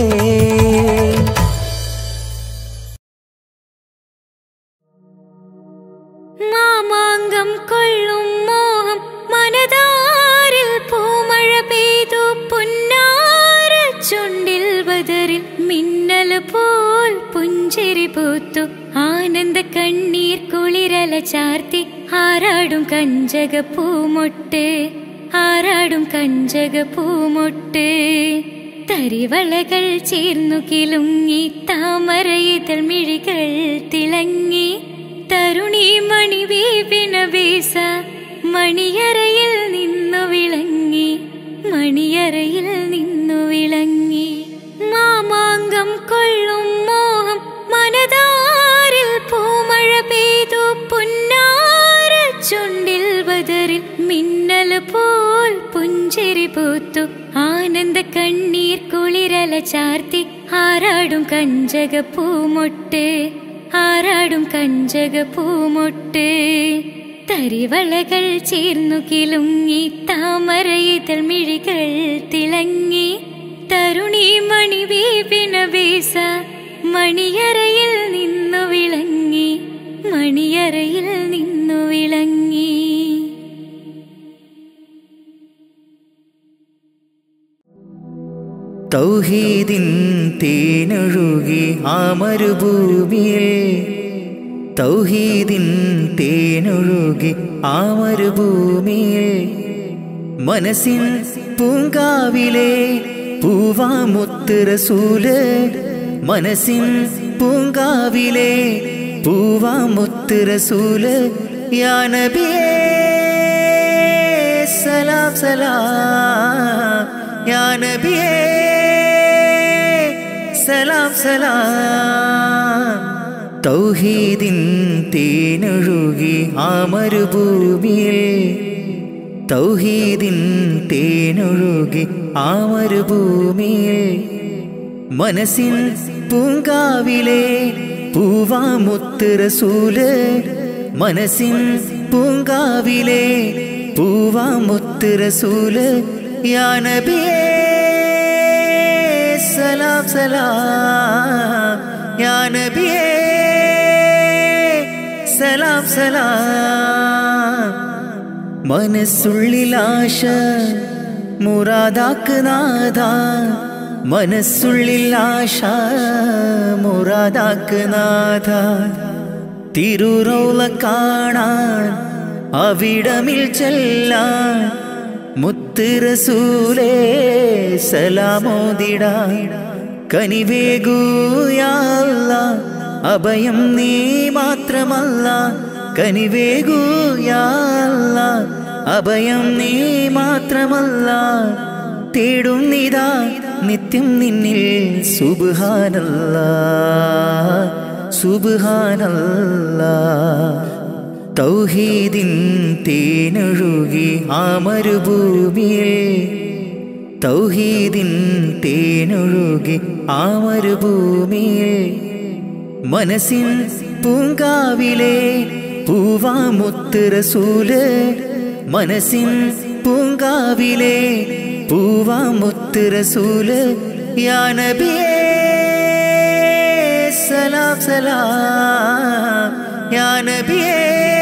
മാമാങ്കം കൊള്ളും മോഹം മനതാരിൽ പൂമഴ പെയ്തു പുന്നാര ചുണ്ടിൽ ബദറിൽ മിന്നൽ പോൽ പുഞ്ചിരി പൂത്തു ആനന്ദ കണ്ണീർ കുളിരല ചാർത്തി ആരാടും കഞ്ചക പൂമൊട്ട് ആരാടും കഞ്ചക പൂമൊട്ട് തരിവളകൾ ചേർന്നു കിലുങ്ങി താമരയിതൾ മിഴികൾ തിളങ്ങി തരുണി മണി വീപിന വീസ മണിയറയിൽ നിന്നു വിളങ്ങി മണിയറയിൽ നിന്നു വിളങ്ങി മാമാങ്കം കൊള്ളും മോഹം മനതാരിൽ പൂമഴ പെയ്തു പുന്നാര ചുണ്ടിൽ ബദറിൽ മിന്നൽ പോൽ പുഞ്ചിരി പൂത്തു ആനന്ദ കണ്ണീർ കുളിരല ചാർത്തി ആരാടും കഞ്ചക പൂമൊട്ട് ആരാടും കഞ്ചക പൂമൊട്ട് തരിവളകൾ ചേർന്നു കിലുങ്ങി താമരയിതൾ മിഴികൾ തിളങ്ങി തരുണി മണി വീപിന വീസ മണിയറയിൽ നിന്നു വിളങ്ങി മണിയറയിൽ നിന്നു വിളങ്ങി തൗഹീദിൻ തേനൊഴുകി ആ മരുഭൂമിയിൽ തൗഹീദിൻ തേനൊഴുകി ആ മരുഭൂമിയിൽ മനസ്സിൻ പൂങ്കാവിലെ പൂവാമുത്ത് റസൂല് മനസ്സിൻ പൂങ്കാവിലെ പൂവാമുത്ത് റസൂല് യാ നബിയേ സലാം സലാം യാ നബിയേ സലാം സലാം തൗഹീദിൻ തേനൊഴുകി ആ മരുഭൂമിയിൽ തൗഹീദിൻ തേനൊഴുകി ആ മരുഭൂമിയിൽ മനസ്സിൻ പൂങ്കാവിലെ പൂവാമുത്ത് റസൂല് മനസ്സിൻ പൂങ്കാവിലെ പൂവാമുത്ത് റസൂല് യാ നബിയേ സലാം സലാം യാ നബിയേ സലാം സലാം മനസ്സുള്ളിലാശ മുറാദാക്ക് നാഥ മനസ്സുള്ളിൽ ആശ മുറാദാക്ക് നാഥ തിരുറൗല കാണാൻ അവിടമിൽ ചെല്ലാൻ മുത്ത് റസൂലേ സലാമോദിടാൻ കനിവേഗൂയാല്ല അഭയം നീ മാത്രമല്ല കനിവേഗൂയാല്ല അഭയം നീ മാത്രമല്ല തേടുന്നിതാ നിത്യം നിന്നിൽ സുബാനല്ല സുബാനല്ല തൗഹീദിൻ തേനൊഴുകി ആ മരുഭൂമിയിൽ തൗഹീദിൻ തേനൊഴുകി ആ മരുഭൂമിയിൽ മനസ്സിൻ പൂങ്കാവിലെ പൂവാമുത്ത് റസൂല് മനസ്സിൻ പൂങ്കാവിലെ പൂവാമുത്ത് റസൂല് യാ നബിയേ സലാം സലാം യാ നബിയേ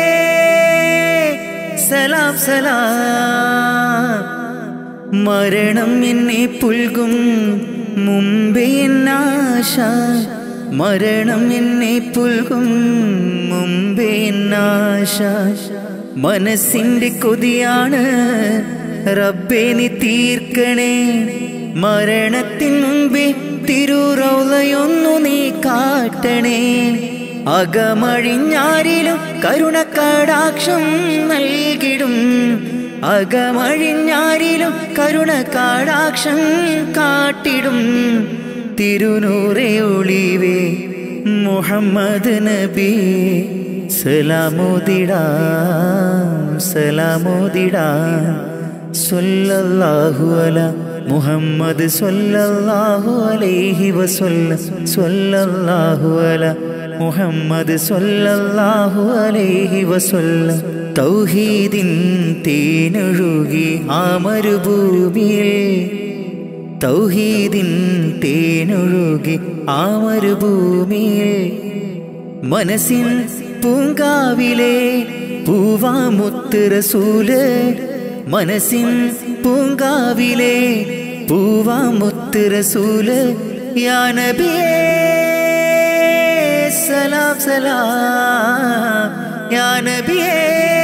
സലാം സലാം മരണം എന്നെ പുൽകും മുമ്പേ എന്നാശ മരണം എന്നെ പുൽകും മുമ്പേ എന്നാശ മനസ്സിന്റെ കൊതിയാണ് റബ്ബേ നീ തീർക്കണേ മരണത്തിൻ മുമ്പേ തിരുറൗലയൊന്നു നീ കാട്ടണേ അകമഴിഞ്ഞാരിലും കരുണക്കടാക്ഷം നൽകിടും അകമഴിഞ്ഞാരിലും കരുണക്കടാക്ഷം കാട്ടിടും തിരുനൂറെ ഒളിവേ മുഹമ്മദ് നബി സലാമോദിടാം സലാമോദിടാം സ്വല്ലല്ലാഹു അല മുഹമ്മദ് സ്വല്ലല്ലാഹു അലൈഹി വസല്ല സ്വല്ലല്ലാഹു അല മുഹമ്മദ് സ്വല്ലല്ലാഹു അലൈഹി വസല്ല തൗഹീദിൻ തേനൊഴുകി ആ മരുഭൂമിയിൽ തൗഹീദിൻ തേനൊഴുകി ആ മരുഭൂമിയിൽ മനസ്സിൻ പൂങ്കാവിലെ പൂവാമുത്ത് റസൂല് മനസ്സിൻ പൂങ്കാവിലെ പൂവാമുത്ത് റസൂല് യാ നബിയേ സലാം സലാം യാ നബിയേ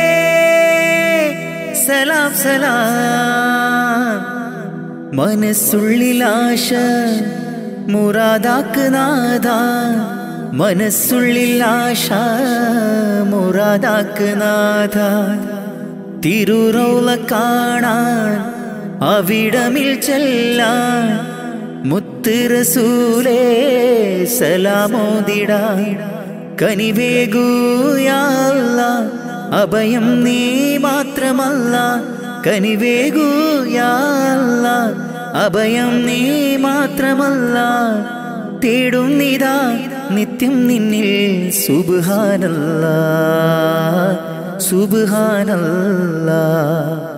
സലാം സലാം മനസ്സുള്ളിലാശ മുറാദാക്ക് നാഥ മനസ്സുള്ളിലാശ മുറാദാക്ക് നാഥ തിരുറൗല കാണാൻ അവിടമിൽ ചെല്ലാൻ മുത്ത് റസൂലേ സലാമോദിട കനിവേഗൂയാല്ല അഭയം നീ മാത്രമല്ല കനിവേഗൂയാല്ല അഭയം നീ മാത്രമല്ല തേടുന്നിതാ നിത്യം നിന്നിൽ സുബാനല്ല സുബാനല്ല